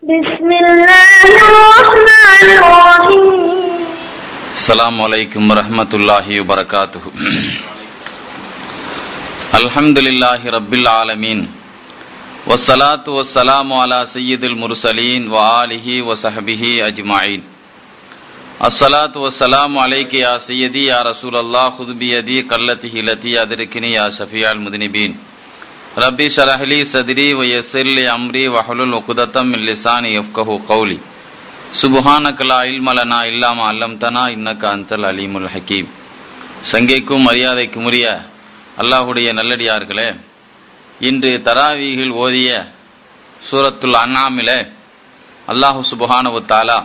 بسم الله الرحمن الرحيم السلام عليكم ورحمة الله وبركاته الحمد لله رب العالمين والصلاة والسلام على سيد المرسلين وآله وصحبه أجمعين الصلاة والسلام عليك يا سيدي يا رسول الله خذ بيدي قلته التي أدركني يا شفيع المذنبين ربي شرح لي صدري ويسر لي أمري وحلل عقدة من لساني يفقه قولي சுபஹானக லா இல்ம லனா இல்லாம அல்லம்தனா இன்னக்க அந்தல் அலீமுல் ஹக்கீம் சங்கைக்கும் மரியாதைக்கும் உரிய அல்லாஹுடைய நல்லடியார்களே இன்று தராவீகில் ஓதிய சூரத்துல் அன்னாமிலே அல்லாஹு சுபஹானவு தாலா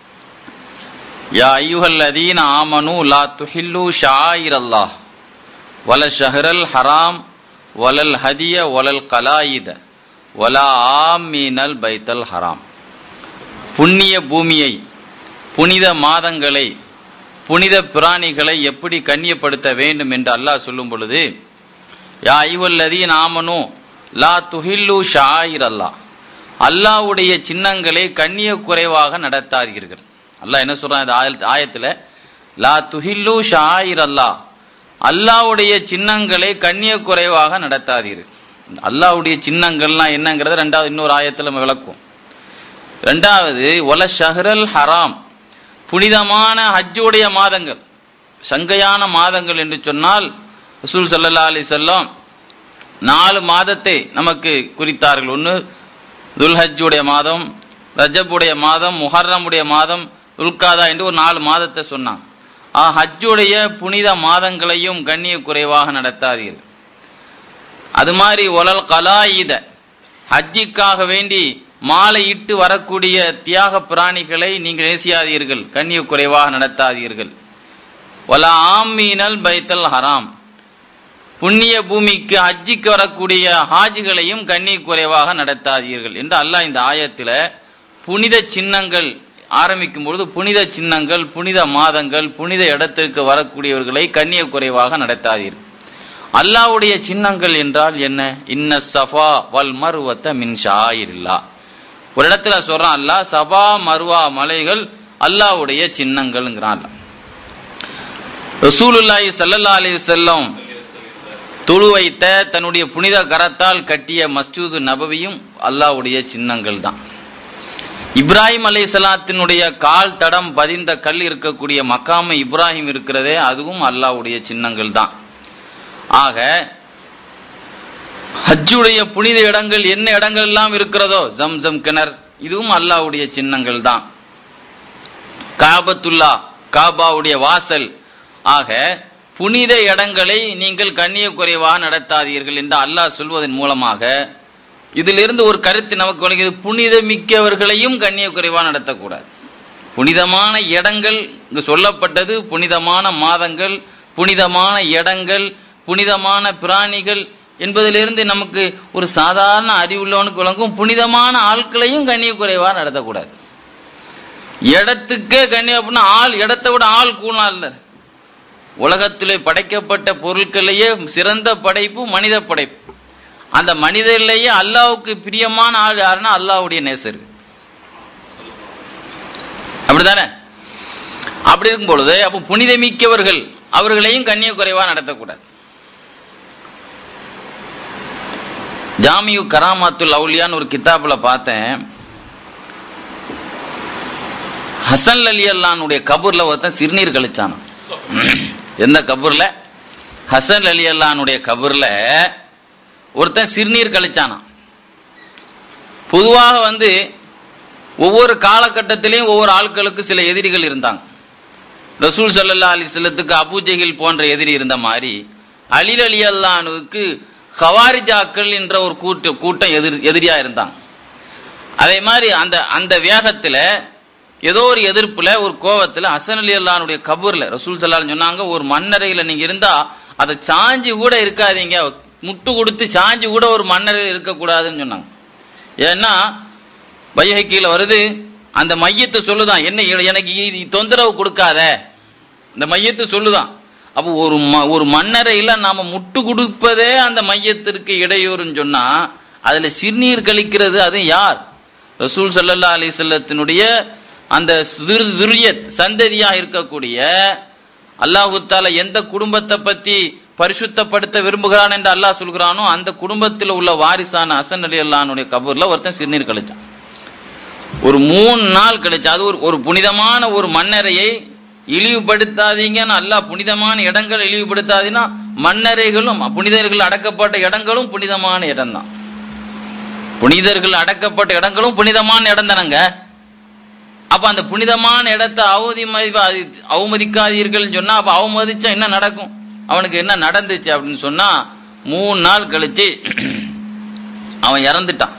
யா ஐயுஹல் அதீன ஆமனு லா துஹில்லு ஷாயிர் அல்லாஹ் வல ஷஹரல் ஹராம் வலல் ஹதிய வலல் கலாயித வலா ஆமீனல் பைத்தல் ஹராம் புண்ணிய பூமியை புனித மாதங்களை புனித பிராணிகளை எப்படி கண்ணியப்படுத்த வேண்டும் என்று அல்லாஹ் சொல்லும் பொழுது யா ஐவல்லதி நாமனு லா துஹில்லு ஷாயிர் அல்லாஹ் அல்லாஹ்வுடைய சின்னங்களை கண்ணிய குறைவாக நடத்தாதீர்கள் அல்லாஹ் என்ன சொல்றான் இந்த ஆயத் ஆயத்தில் லா துஹில்லு ஷாயிர் அல்லாஹ் அல்லாஹ்வுடைய சின்னங்களை கண்ணிய குறைவாக நடத்தாதீர்கள் அல்லாஹ்வுடைய சின்னங்கள்லாம் என்னங்கிறத ரெண்டாவது இன்னொரு ஆயத்தில் நம்ம விளக்கும் ரெண்டாவது ஒல ஷஹரல் ஹராம் புனிதமான ஹஜ்ஜுடைய மாதங்கள் சங்கையான மாதங்கள் என்று சொன்னால் ரசூல் சல்லல்லா அலி செல்லம் நாலு மாதத்தை நமக்கு குறித்தார்கள் ஒன்று துல்ஹஜ்ஜுடைய மாதம் ரஜபுடைய மாதம் முஹர்ரமுடைய மாதம் துல்காதா என்று ஒரு நாலு மாதத்தை சொன்னாங்க ஆ ஹஜ்ஜுடைய புனித மாதங்களையும் கண்ணிய குறைவாக நடத்தாதீர்கள் அது மாதிரி ஒலல் கலாயித ஹஜ்ஜிக்காக வேண்டி மாலையிட்டு வரக்கூடிய தியாக பிராணிகளை நீங்கள் நேசியாதீர்கள் கண்ணிய குறைவாக நடத்தாதீர்கள் வல ஆமீனல் பைத்தல் ஹராம் புண்ணிய பூமிக்கு ஹஜ்ஜிக்கு வரக்கூடிய ஹாஜிகளையும் கண்ணிய குறைவாக நடத்தாதீர்கள் என்று அல்லாஹ் இந்த ஆயத்தில் புனித சின்னங்கள் ஆரம்பிக்கும் பொழுது புனித சின்னங்கள் புனித மாதங்கள் புனித இடத்திற்கு வரக்கூடியவர்களை கண்ணிய குறைவாக நடத்தாதீர்கள் அல்லாவுடைய சின்னங்கள் என்றால் என்ன இன்ன சஃபா வல் மருவத்த மின் ஷாயிரில்லா ஒரு இடத்துல சொல்றான் அல்லாஹ் சபா மருவா மலைகள் அல்லாவுடைய சின்னங்கள்ங்கிறான் ரசூலுல்லாஹி சல்லல்லா அலி செல்லம் துளு வைத்த தன்னுடைய புனித கரத்தால் கட்டிய மஸ்ஜூது நபவியும் அல்லாவுடைய சின்னங்கள் தான் இப்ராஹிம் அலை சலாத்தினுடைய கால் தடம் பதிந்த கல் இருக்கக்கூடிய மக்காம இப்ராஹிம் இருக்கிறதே அதுவும் அல்லாவுடைய சின்னங்கள் தான் ஆக ஹஜ்ஜுடைய புனித இடங்கள் என்ன இடங்கள் எல்லாம் இருக்கிறதோ ஜம்சம் கிணர் இதுவும் அல்லாவுடைய சின்னங்கள் தான் காபத்துல்லா காபாவுடைய வாசல் ஆக புனித இடங்களை நீங்கள் கண்ணிய குறைவாக நடத்தாதீர்கள் என்று அல்லாஹ் சொல்வதன் மூலமாக இதிலிருந்து ஒரு கருத்து நமக்கு வழங்கியது புனித மிக்கவர்களையும் கண்ணிய குறைவாக நடத்தக்கூடாது புனிதமான இடங்கள் இங்கு சொல்லப்பட்டது புனிதமான மாதங்கள் புனிதமான இடங்கள் புனிதமான பிராணிகள் என்பதிலிருந்து நமக்கு ஒரு சாதாரண அறிவுள்ளவனுக்கு வழங்கும் புனிதமான ஆட்களையும் கண்ணிய குறைவாக நடத்தக்கூடாது இடத்துக்கே கண்ணியம் அப்படின்னா ஆள் இடத்தை விட ஆள் கூணா இல்லை உலகத்திலே படைக்கப்பட்ட பொருட்களிலேயே சிறந்த படைப்பு மனித படைப்பு அந்த மனிதர்லேயே அல்லாவுக்கு பிரியமான ஆள் யாருன்னா அல்லாவுடைய நேசர் அப்படிதானே அப்படி இருக்கும் பொழுது அப்போ புனிதமிக்கவர்கள் அவர்களையும் கண்ணிய குறைவாக நடத்தக்கூடாது ஜாமியு கராமாத்துல் அவுலியான்னு ஒரு கித்தாப்பில் பார்த்தேன் ஹசன் அலி அல்லானுடைய கபூர்ல ஒருத்தன் சிறுநீர் கழிச்சானான் எந்த கபூர்ல ஹசன் அலி அல்லானுடைய கபூர்ல ஒருத்தன் சிறுநீர் கழிச்சானான் பொதுவாக வந்து ஒவ்வொரு காலகட்டத்திலையும் ஒவ்வொரு ஆட்களுக்கு சில எதிரிகள் இருந்தாங்க ரசூல் சல்லா அலி செல்லத்துக்கு அபூஜைகள் போன்ற எதிரி இருந்த மாதிரி அலில் அலி அல்லானுக்கு ஹவாரிஜாக்கள் என்ற ஒரு கூட்டு கூட்டம் எதிர் எதிரியா இருந்தாங்க அதே மாதிரி அந்த அந்த வேகத்தில் ஏதோ ஒரு எதிர்ப்புல ஒரு கோவத்தில் ஹசன் அலி அல்லானுடைய கபூர்ல ரசூல் சல்லான்னு சொன்னாங்க ஒரு மண்ணறையில் நீங்க இருந்தா அதை சாஞ்சி கூட இருக்காதீங்க முட்டு கொடுத்து சாஞ்சி கூட ஒரு மண்ணறையில் இருக்கக்கூடாதுன்னு சொன்னாங்க ஏன்னா வைகைக்கியில் வருது அந்த மையத்தை சொல்லுதான் என்ன எனக்கு தொந்தரவு கொடுக்காத இந்த மையத்தை சொல்லுதான் அப்போ ஒரு ம ஒரு மண்ணறையில் நாம் முட்டு கொடுப்பதே அந்த மையத்திற்கு இடையூறுன்னு சொன்னால் அதில் சிறுநீர் கழிக்கிறது அது யார் ரசூல் சல்லல்லா அலி செல்லத்தினுடைய அந்த துரிய சந்ததியா இருக்கக்கூடிய அல்லாஹு தாலா எந்த குடும்பத்தை பத்தி பரிசுத்தப்படுத்த விரும்புகிறான் என்று அல்லாஹ் சொல்கிறானோ அந்த குடும்பத்தில் உள்ள வாரிசான அசன் அலி அல்லானுடைய கபூர்ல ஒருத்தன் சிறுநீர் கழிச்சான் ஒரு மூணு நாள் கழிச்சு அது ஒரு ஒரு புனிதமான ஒரு மண்ணறையை இழிவுபடுத்தாதீங்கன்னு அல்லாஹ் புனிதமான இடங்கள் இழிவுபடுத்தாதீங்கன்னா மண்ணறைகளும் புனிதர்கள் அடக்கப்பட்ட இடங்களும் புனிதமான இடம்தான் புனிதர்கள் அடக்கப்பட்ட இடங்களும் புனிதமான இடம் தானங்க அப்ப அந்த புனிதமான இடத்தை அவமதி அவமதிக்காதீர்கள் சொன்னா அப்ப அவமதிச்சா என்ன நடக்கும் அவனுக்கு என்ன நடந்துச்சு அப்படின்னு சொன்னா மூணு நாள் கழிச்சு அவன் இறந்துட்டான்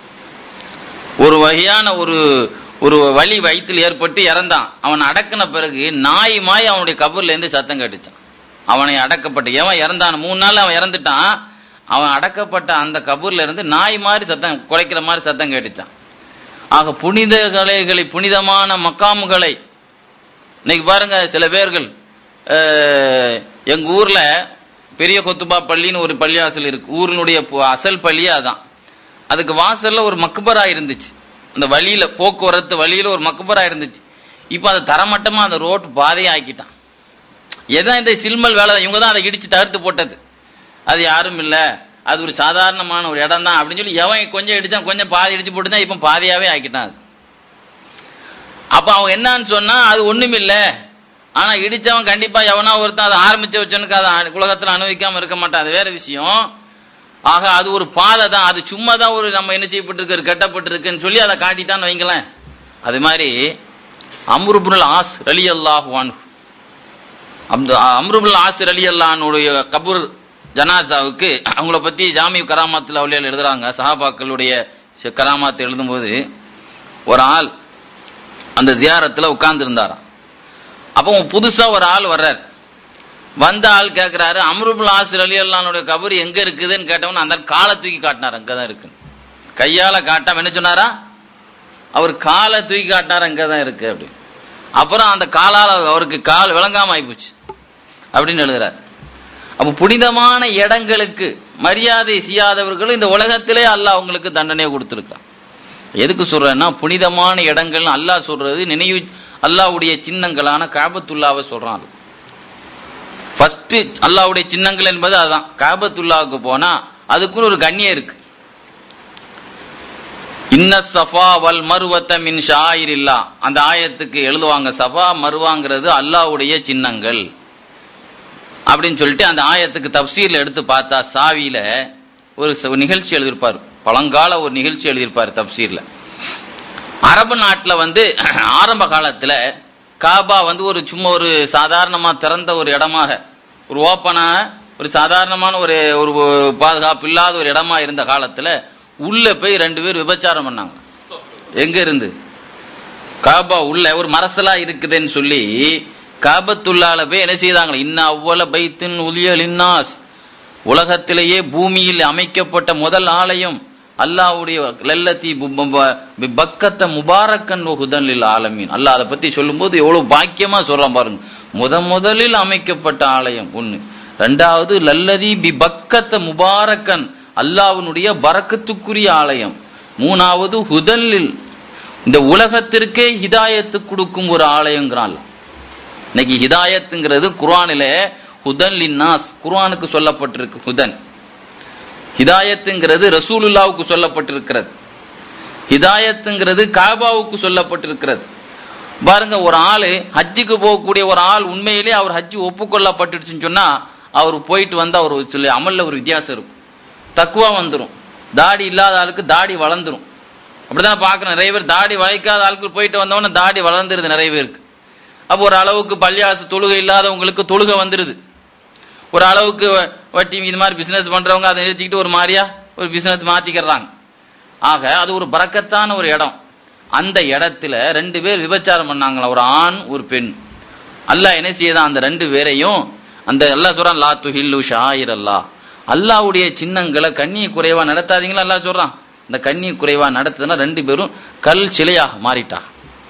ஒரு வகையான ஒரு ஒரு வலி வயிற்றில் ஏற்பட்டு இறந்தான் அவன் அடக்கின பிறகு நாய் மாய் அவனுடைய கபூர்ல இருந்து சத்தம் கேட்டுச்சான் அவனை அடக்கப்பட்ட எவன் இறந்தான் மூணு நாள் அவன் இறந்துட்டான் அவன் அடக்கப்பட்ட அந்த கபூர்ல இருந்து நாய் மாதிரி சத்தம் குலைக்கிற மாதிரி சத்தம் கேட்டுச்சான் ஆக புனித கலைகளை புனிதமான மக்காமுகளை இன்னைக்கு பாருங்க சில பேர்கள் அஹ், எங்க ஊர்ல பெரிய கொத்துபா பள்ளின்னு ஒரு பள்ளிவாசல் இருக்கு ஊரினுடைய பு- அசல் பள்ளியே அதான் அதுக்கு வாசல்ல ஒரு மக்பரா இருந்துச்சு அந்த வழியில போக்குவரத்து வழியில ஒரு மக்பரா இருந்துச்சு இப்போ அதை தரமட்டமா அந்த ரோட்டு பாதையை ஆக்கிட்டான் எதான் இந்த சில்மல் வேலை இவங்க தான் அதை இடிச்சு தகர்த்து போட்டது அது யாரும் இல்ல அது ஒரு சாதாரணமான ஒரு இடம் தான் அப்படின்னு சொல்லி எவன் கொஞ்சம் இடிச்சான் கொஞ்சம் பாதி இடிச்சு போட்டு தான் இப்போ பாதியாவே ஆக்கிட்டான் அது அப்ப அவன் என்னன்னு சொன்னா அது ஒண்ணும் இல்ல ஆனா இடிச்சவன் கண்டிப்பா எவனா ஒருத்தன் அதை ஆரம்பிச்சு வச்சவனுக்கு அதை அ- உலகத்துல அனுபவிக்காம இருக்க மாட்டான் அது வேற விஷயம் ஆக அது ஒரு பாதை தான் அது சும்மா தான் ஒரு நம்ம என்ன செய்யப்பட்டிருக்கு கட்டப்பட்டிருக்குன்னு சொல்லி அதை காட்டிட்டான்னு வைங்களேன் அது மாதிரி அம்ருபுல் ஆஸ் ரலி அல்லாஹ் அந்த அம்ருபுல் ஆஸ் ரலி அல்லானுடைய கபூர் ஜனாசாவுக்கு அவங்கள பத்தி ஜாமி கராமாத்தில் அவளியால் எழுதுறாங்க சஹாபாக்களுடைய ஷ- கராமாத் எழுதும்போது ஒரு ஆள் அந்த ஜியாரத்தில் உட்கார்ந்துருந்தாராம் அப்போ புதுசா ஒரு ஆள் வர்றார் வந்த ஆள் கேட்கிறாரு அம்ருபுல் ஆசிர் அலி அல்லானுடைய கபர் எங்க இருக்குதுன்னு கேட்டவன் அந்த ஆள் காலை தூக்கி காட்டினார் அங்கதான் இருக்கு கையால காட்டாம என்ன சொன்னாரா அவர் காலை தூக்கி காட்டினார் அங்கதான் இருக்கு அப்படி அப்புறம் அந்த காலால அவருக்கு கால் விளங்காம ஆயிப்போச்சு அப்படின்னு எழுதுறார் அப்ப புனிதமான இடங்களுக்கு மரியாதை செய்யாதவர்களும் இந்த உலகத்திலே அல்லாஹ் அவங்களுக்கு தண்டனையை கொடுத்துருக்கான் எதுக்கு சொல்றேன்னா புனிதமான இடங்கள் அல்லாஹ் சொல்றது நினைவு அல்லாஹ்வுடைய சின்னங்களான காபத்துல்லாவை சொல்றான் அது ஃபர்ஸ்ட் அல்லாஹ்வுடைய சின்னங்கள் என்பது அதுதான் காபத்துல்லாவுக்கு போனா அதுக்குன்னு ஒரு கண்ணியம் இருக்கு இன்ன சஃபா வல் மருவத்த மின் ஷாயிரில்லா அந்த ஆயத்துக்கு எழுதுவாங்க சஃபா மருவாங்கிறது அல்லாஹ்வுடைய சின்னங்கள் அப்படின்னு சொல்லிட்டு அந்த ஆயத்துக்கு தப்சீர்ல எடுத்து பார்த்தா சாவியில ஒரு ச- ஒரு நிகழ்ச்சி எழுதியிருப்பார் பழங்கால ஒரு நிகழ்ச்சி எழுதியிருப்பார் தப்சீர்ல அரபு நாட்டில் வந்து ஆரம்ப காலத்துல காபா வந்து ஒரு சும்மா ஒரு சாதாரணமா திறந்த ஒரு இடமாக ஒரு ஓப்பனா ஒரு சாதாரணமான ஒரு ஒரு பாதுகாப்பு இல்லாத ஒரு இடமா இருந்த காலத்துல உள்ள போய் ரெண்டு பேர் விபச்சாரம் பண்ணாங்க எங்க இருந்து காபா உள்ள ஒரு மரசலா இருக்குதுன்னு சொல்லி காபத்துள்ளால போய் என்ன செய்தாங்க இன்ன அவ்வள பைத்தின் உலியல் இன்னாஸ் உலகத்திலேயே பூமியில் அமைக்கப்பட்ட முதல் ஆலயம் அல்லாஹ்வுடைய லல்லத்தி பு- ப- பி- பக்கத்த முபாரக்கன் ஹுதன் லில் ஆலமீன் அல்லாஹ் அதை பத்தி சொல்லும்போது எவ்வளவு பாக்கியமா சொல்றான் பாருங்க முத முதலில் அமைக்கப்பட்ட ஆலயம் ஒண்ணு ரெண்டாவது லல்லதி பி பக்கத்த முபாரக்கன் அல்லாஹ்வினுடைய பரக்கத்துக்குரிய ஆலயம் மூணாவது ஹுதல்லில் இந்த உலகத்திற்கே ஹிதாயத்து கொடுக்கும் ஒரு ஆலயங்கிறான் இன்னைக்கு ஹிதாயத்துங்கிறது குர்ஆனில ஹுதன் லின்னாஸ் குர்ஆனுக்கு சொல்லப்பட்டிருக்கு ஹுதன் ஹிதாயத்துங்கிறது ரசூலுல்லாவுக்கு சொல்லப்பட்டிருக்கிறது ஹிதாயத்துங்கிறது காபாவுக்கு சொல்லப்பட்டிருக்கிறது பாருங்க ஒரு ஆளு ஹஜ்ஜுக்கு போகக்கூடிய ஒரு ஆள் உண்மையிலே அவர் ஹஜ்ஜு ஒப்புக்கொள்ளப்பட்டுடுச்சுன்னு சொன்னா அவர் போயிட்டு வந்து அவர் சில அமல்ல ஒரு வித்தியாசம் இருக்கும் தக்குவா வந்துடும் தாடி இல்லாத ஆளுக்கு தாடி வளர்ந்துரும் அப்படிதான் பார்க்கணும் நிறைய பேர் தாடி வளைக்காத ஆட்கள் போயிட்டு வந்தவொடனே தாடி வளர்ந்துருது நிறைய பேருக்கு அப்போ ஒரு அளவுக்கு பள்ளியாசு தொழுகை இல்லாதவங்களுக்கு தொழுகை வந்துருது ஒரு அளவுக்கு வ- வட்டி இது மாதிரி பிசினஸ் பண்றவங்க அதை நிறுத்திக்கிட்டு ஒரு மாதிரியா ஒரு பிசினஸ் மாத்திக்கிறாங்க ஆக அது ஒரு பறக்கத்தான ஒரு இடம் அந்த இடத்துல ரெண்டு பேர் விபச்சாரம் பண்ணாங்களா ஒரு ஆண் ஒரு பெண் அல்லாஹ் என்ன செய்யுதான் அந்த ரெண்டு பேரையும் அந்த அல்லாஹ் சொல்றான் லா துஹில்லு ஷாயிர் அல்லாஹ் அல்லாஹ்வுடைய சின்னங்களை கண்ணிய குறைவா நடத்தாதீங்களா அல்லாஹ் சொல்றான் இந்த கண்ணிய குறைவா நடத்துதுன்னா ரெண்டு பேரும் கல் சிலையாக மாறிட்டாங்க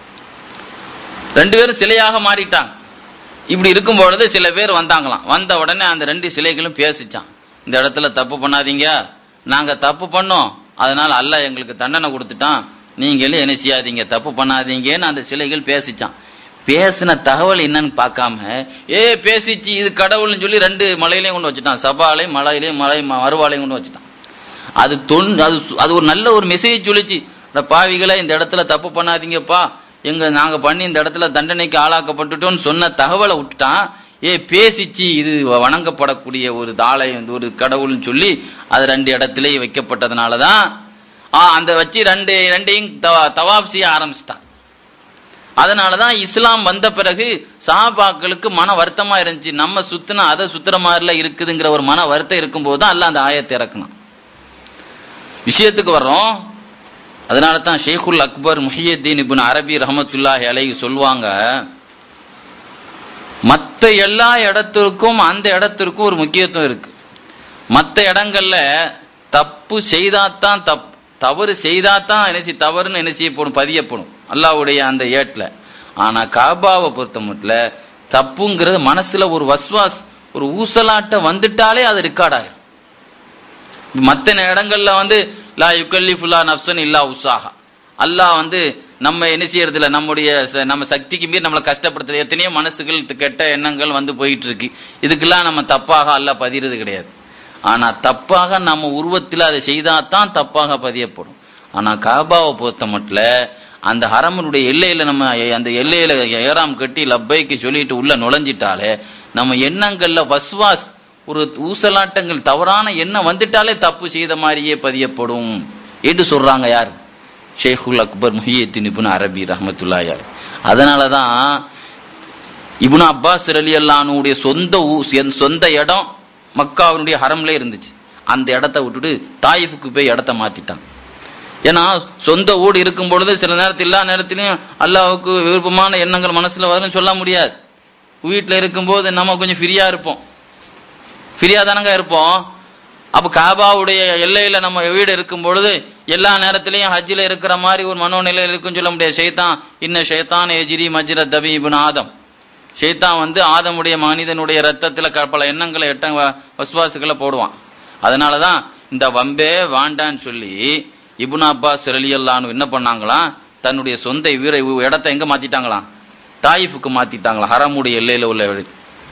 ரெண்டு பேரும் சிலையாக மாறிட்டாங்க இப்படி இருக்கும் பொழுது சில பேர் வந்தாங்களாம் வந்த உடனே அந்த ரெண்டு சிலைகளும் பேசிச்சான் இந்த இடத்துல தப்பு பண்ணாதீங்க நாங்க தப்பு பண்ணோம் அதனால அல்லாஹ் எங்களுக்கு தண்டனை கொடுத்துட்டான் நீங்களே என்ன செய்யாதீங்க தப்பு பண்ணாதீங்கன்னு அந்த சிலைகள் பேசிச்சான் பேசின தகவல் என்னன்னு பார்க்காம ஏ பேசிச்சு இது கடவுள்னு சொல்லி ரெண்டு மலையிலையும் கொண்டு வச்சுட்டான் சபாலையும் மலையிலையும் மலை மறுவாலையும் கொண்டு வச்சுட்டான் அது தொன் அது சு- அது ஒரு நல்ல ஒரு மெசேஜ் சொல்லிச்சு இந்த பாவிகளை இந்த இடத்துல தப்பு பண்ணாதீங்கப்பா எங்க நாங்க பண்ணி இந்த இடத்துல தண்டனைக்கு ஆளாக்கப்பட்டுட்டோம்னு சொன்ன தகவலை விட்டுட்டான் ஏ பேசிச்சு இது வணங்கப்படக்கூடிய ஒரு தாளை ஒரு கடவுள்னு சொல்லி அது ரெண்டு இடத்துலயே வைக்கப்பட்டதுனால தான் ஆ, அந்த வச்சு ரெண்டு ரெண்டையும் தவா- தவாப் செய்ய ஆரம்பிச்சிட்டான் அதனால தான் இஸ்லாம் வந்த பிறகு சஹாபாக்களுக்கு மன வருத்தமா இருந்துச்சு நம்ம சுத்தினா அதை சுத்துற மாதிரில இருக்குதுங்கிற ஒரு மன வருத்தம் இருக்கும்போது தான் அல்லாஹ் அந்த ஆயத்தை இறக்கணும் விஷயத்துக்கு வர்றோம் அதனால தான் ஷேகுல் அக்பர் முஹியத்தீன் இப்னு அரபி ரஹமத்துல்லாஹி அலைஹி சொல்லுவாங்க மற்ற எல்லா இடத்திற்கும் அந்த இடத்திற்கும் ஒரு முக்கியத்துவம் இருக்கு மற்ற இடங்கள்ல தப்பு செய்தாதான் தப்பு தவறு செய்தாதான் என்ன செய்ய தவறுன்னு என்ன செய்யப்படும் பதியப்படும் அல்லாஹ்வுடைய அந்த ஏட்டில் ஆனா காபாவை பொறுத்த மட்டும் தப்புங்கிறது மனசுல ஒரு வஸ்வாஸ் ஒரு ஊசலாட்டம் வந்துட்டாலே அது ரெக்கார்ட் ஆயிரும் மற்ற இடங்கள்ல வந்து லா யுக்கல்லிஃபுல்லா நப்சன் இல்லா உசாஹா அல்லாஹ் வந்து நம்ம என்ன செய்யறது இல்ல நம்முடைய ச- நம்ம சக்திக்கு மீறி நம்மளை கஷ்டப்படுத்துறது எத்தனையோ மனசுகள் த- கெட்ட எண்ணங்கள் வந்து போயிட்டு இருக்கு இதுக்கெல்லாம் நம்ம தப்பாக அல்லாஹ் பதிகிறது கிடையாது ஆனா தப்பாக நம்ம உருவத்தில் அதை செய்தாதான் தப்பாக பதியப்படும் ஆனா காபாவை பொறுத்த மட்டும் அந்த ஹரமனுடைய எல்லையில நம்ம அந்த எல்லையில ஏறாம் கட்டி லப்பைக்கு சொல்லிட்டு உள்ள நுழைஞ்சிட்டாலே நம்ம எண்ணங்கள்ல வஸ்வாஸ் ஒரு ஊசலாட்டங்கள் தவறான எண்ணம் வந்துட்டாலே தப்பு செய்த மாதிரியே பதியப்படும் என்று சொல்றாங்க யார் ஷேகுல் அக்பர் முஹியத்தின் இப்னு அரபி ரஹமத்துல்லா யார் அதனால தான் இப்னு அப்பாஸ் ரலி அல்லானுடைய சொந்த ஊ சொந்த- சொந்த இடம் மக்காவினுடைய ஹரம்ல இருந்துச்சு அந்த இடத்த விட்டுட்டு தாயிஃபுக்கு போய் இடத்த மாத்திட்டாங்க ஏன்னா சொந்த ஊடு இருக்கும் பொழுது சில நேரத்தில் எல்லா நேரத்திலையும் அல்லாஹ்வுக்கு விருப்பமான எண்ணங்கள் மனசுல வரும்னு சொல்ல முடியாது வீட்டில் இருக்கும்போது நம்ம கொஞ்சம் ஃப்ரீயா இருப்போம் ஃப்ரீயா தானங்க இருப்போம் அப்ப காபாவுடைய எல்லையில நம்ம வீடு இருக்கும் பொழுது எல்லா நேரத்திலையும் ஹஜ்ஜில் இருக்கிற மாதிரி ஒரு மனோநிலையில் இருக்குன்னு சொல்ல முடியாது ஷைத்தான் இன்ன ஷைத்தான் எஜிரி மஜ்ர தபி இப்னு ஆதம் ஷைத்தான் வந்து ஆதமுடைய மனிதனுடைய ரத்தத்துல க- பல எண்ணங்களை எட்ட வ- வசுவாசுகளை போடுவான் அதனால தான் இந்த வம்பே வாண்டான்னு சொல்லி இப்னு அப்பாஸ் ரலியல்லான்னு என்ன பண்ணாங்களாம் தன்னுடைய சொந்த வீர இடத்த எங்க மாத்திட்டாங்களாம் தாயிஃபுக்கு மாத்திட்டாங்களாம் ஹரமுடைய எல்லையில உள்ள வீடு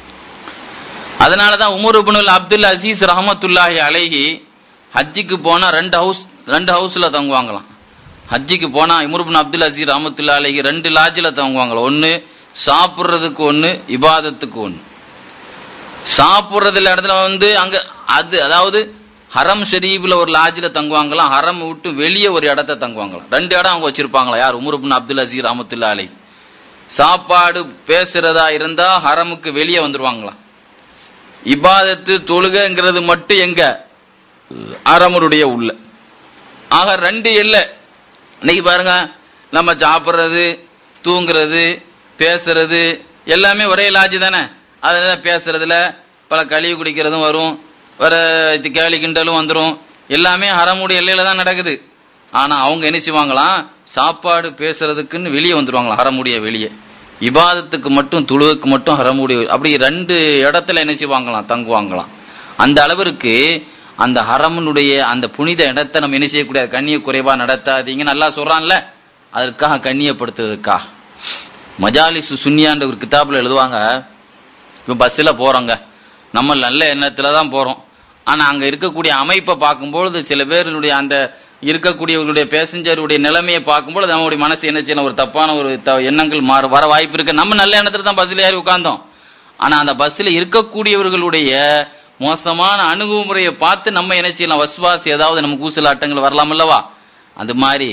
அதனால தான் உமர் இப்னுல் அப்துல் அசீஸ் ரஹமத்துல்லாஹி அலைஹி ஹஜ்ஜிக்கு போனா ரெண்டு ஹவுஸ் ரெண்டு ஹவுஸ்ல தங்குவாங்களாம் ஹஜ்ஜிக்கு போனா உமர் இப்னு அப்துல் அசீஸ் ரஹமத்துல்லா அலைஹி ரெண்டு லாட்ஜில் தங்குவாங்களாம் ஒன்னு சாப்பிட்றதுக்கு ஒன்னு இபாதத்துக்கு ஒன்னு சாப்பிட்றதுல இடத்துல வந்து அங்க அது அதாவது ஹரம் ஷரீஃப்ல ஒரு லாட்ஜில் தங்குவாங்களாம் ஹரம் விட்டு வெளியே ஒரு இடத்த தங்குவாங்களாம் ரெண்டு இடம் அவங்க வச்சிருப்பாங்களா யார் உமர் இப்னு அப்துல் அசீஸ் ரஹமத்துல்லா அலைஹி சாப்பாடு பேசுறதா இருந்தா ஹரமுக்கு வெளியே வந்துருவாங்களாம் இபாதத்து தொழுகைங்கிறது மட்டும் எங்க அரமருடைய உள்ள ஆக ரெண்டு இல்லை இன்னைக்கு பாருங்க நம்ம சாப்பிட்றது தூங்குறது பேசுறது எல்லாமே ஒரே லாஜி தானே அதனால பேசுறதுல பல கழிவு குடிக்கிறதும் வரும் வர இது கேலி கிண்டலும் வந்துடும் எல்லாமே ஹரமுடைய எல்லையில தான் நடக்குது ஆனா அவங்க என்ன செய்வாங்களாம் சாப்பாடு பேசுறதுக்குன்னு வெளியே வந்துருவாங்களாம் ஹரமுடைய வெளியே இபாதத்துக்கு மட்டும் துளுவுக்கு மட்டும் ஹரமுடைய அப்படி ரெண்டு இடத்துல என்ன செய்வாங்களாம் தங்குவாங்களாம் அந்த அளவிற்கு அந்த ஹரமனுடைய அந்த புனித இடத்தை நம்ம என்ன செய்யக்கூடாது கண்ணிய குறைவா நடத்தாதீங்க நல்லா சொல்றான்ல அதற்காக கண்ணியப்படுத்துறதுக்கா மஜாலிசு சுன்னியான்ற ஒரு கிதாபில் எழுதுவாங்க இப்போ பஸ்ஸில் போகிறோங்க நம்ம நல்ல எண்ணத்தில் தான் போகிறோம் ஆனால் அங்கே இருக்கக்கூடிய அமைப்பை பார்க்கும்பொழுது சில பேருடைய அந்த இருக்கக்கூடியவர்களுடைய பேசஞ்சருடைய நிலைமையை பார்க்கும்போது நம்மளுடைய மனசு என்ன செய்யணும் ஒரு தப்பான ஒரு த எண்ணங்கள் மாற வர வாய்ப்பு இருக்கு நம்ம நல்ல எண்ணத்தில் தான் பஸ்ஸில் ஏறி உட்கார்ந்தோம் ஆனால் அந்த பஸ்ஸில் இருக்கக்கூடியவர்களுடைய மோசமான அணுகுமுறையை பார்த்து நம்ம என்ன செய்யலாம் வசுவாசி ஏதாவது நமக்கு ஊசலாட்டங்கள் வரலாம் அல்லவா அது மாதிரி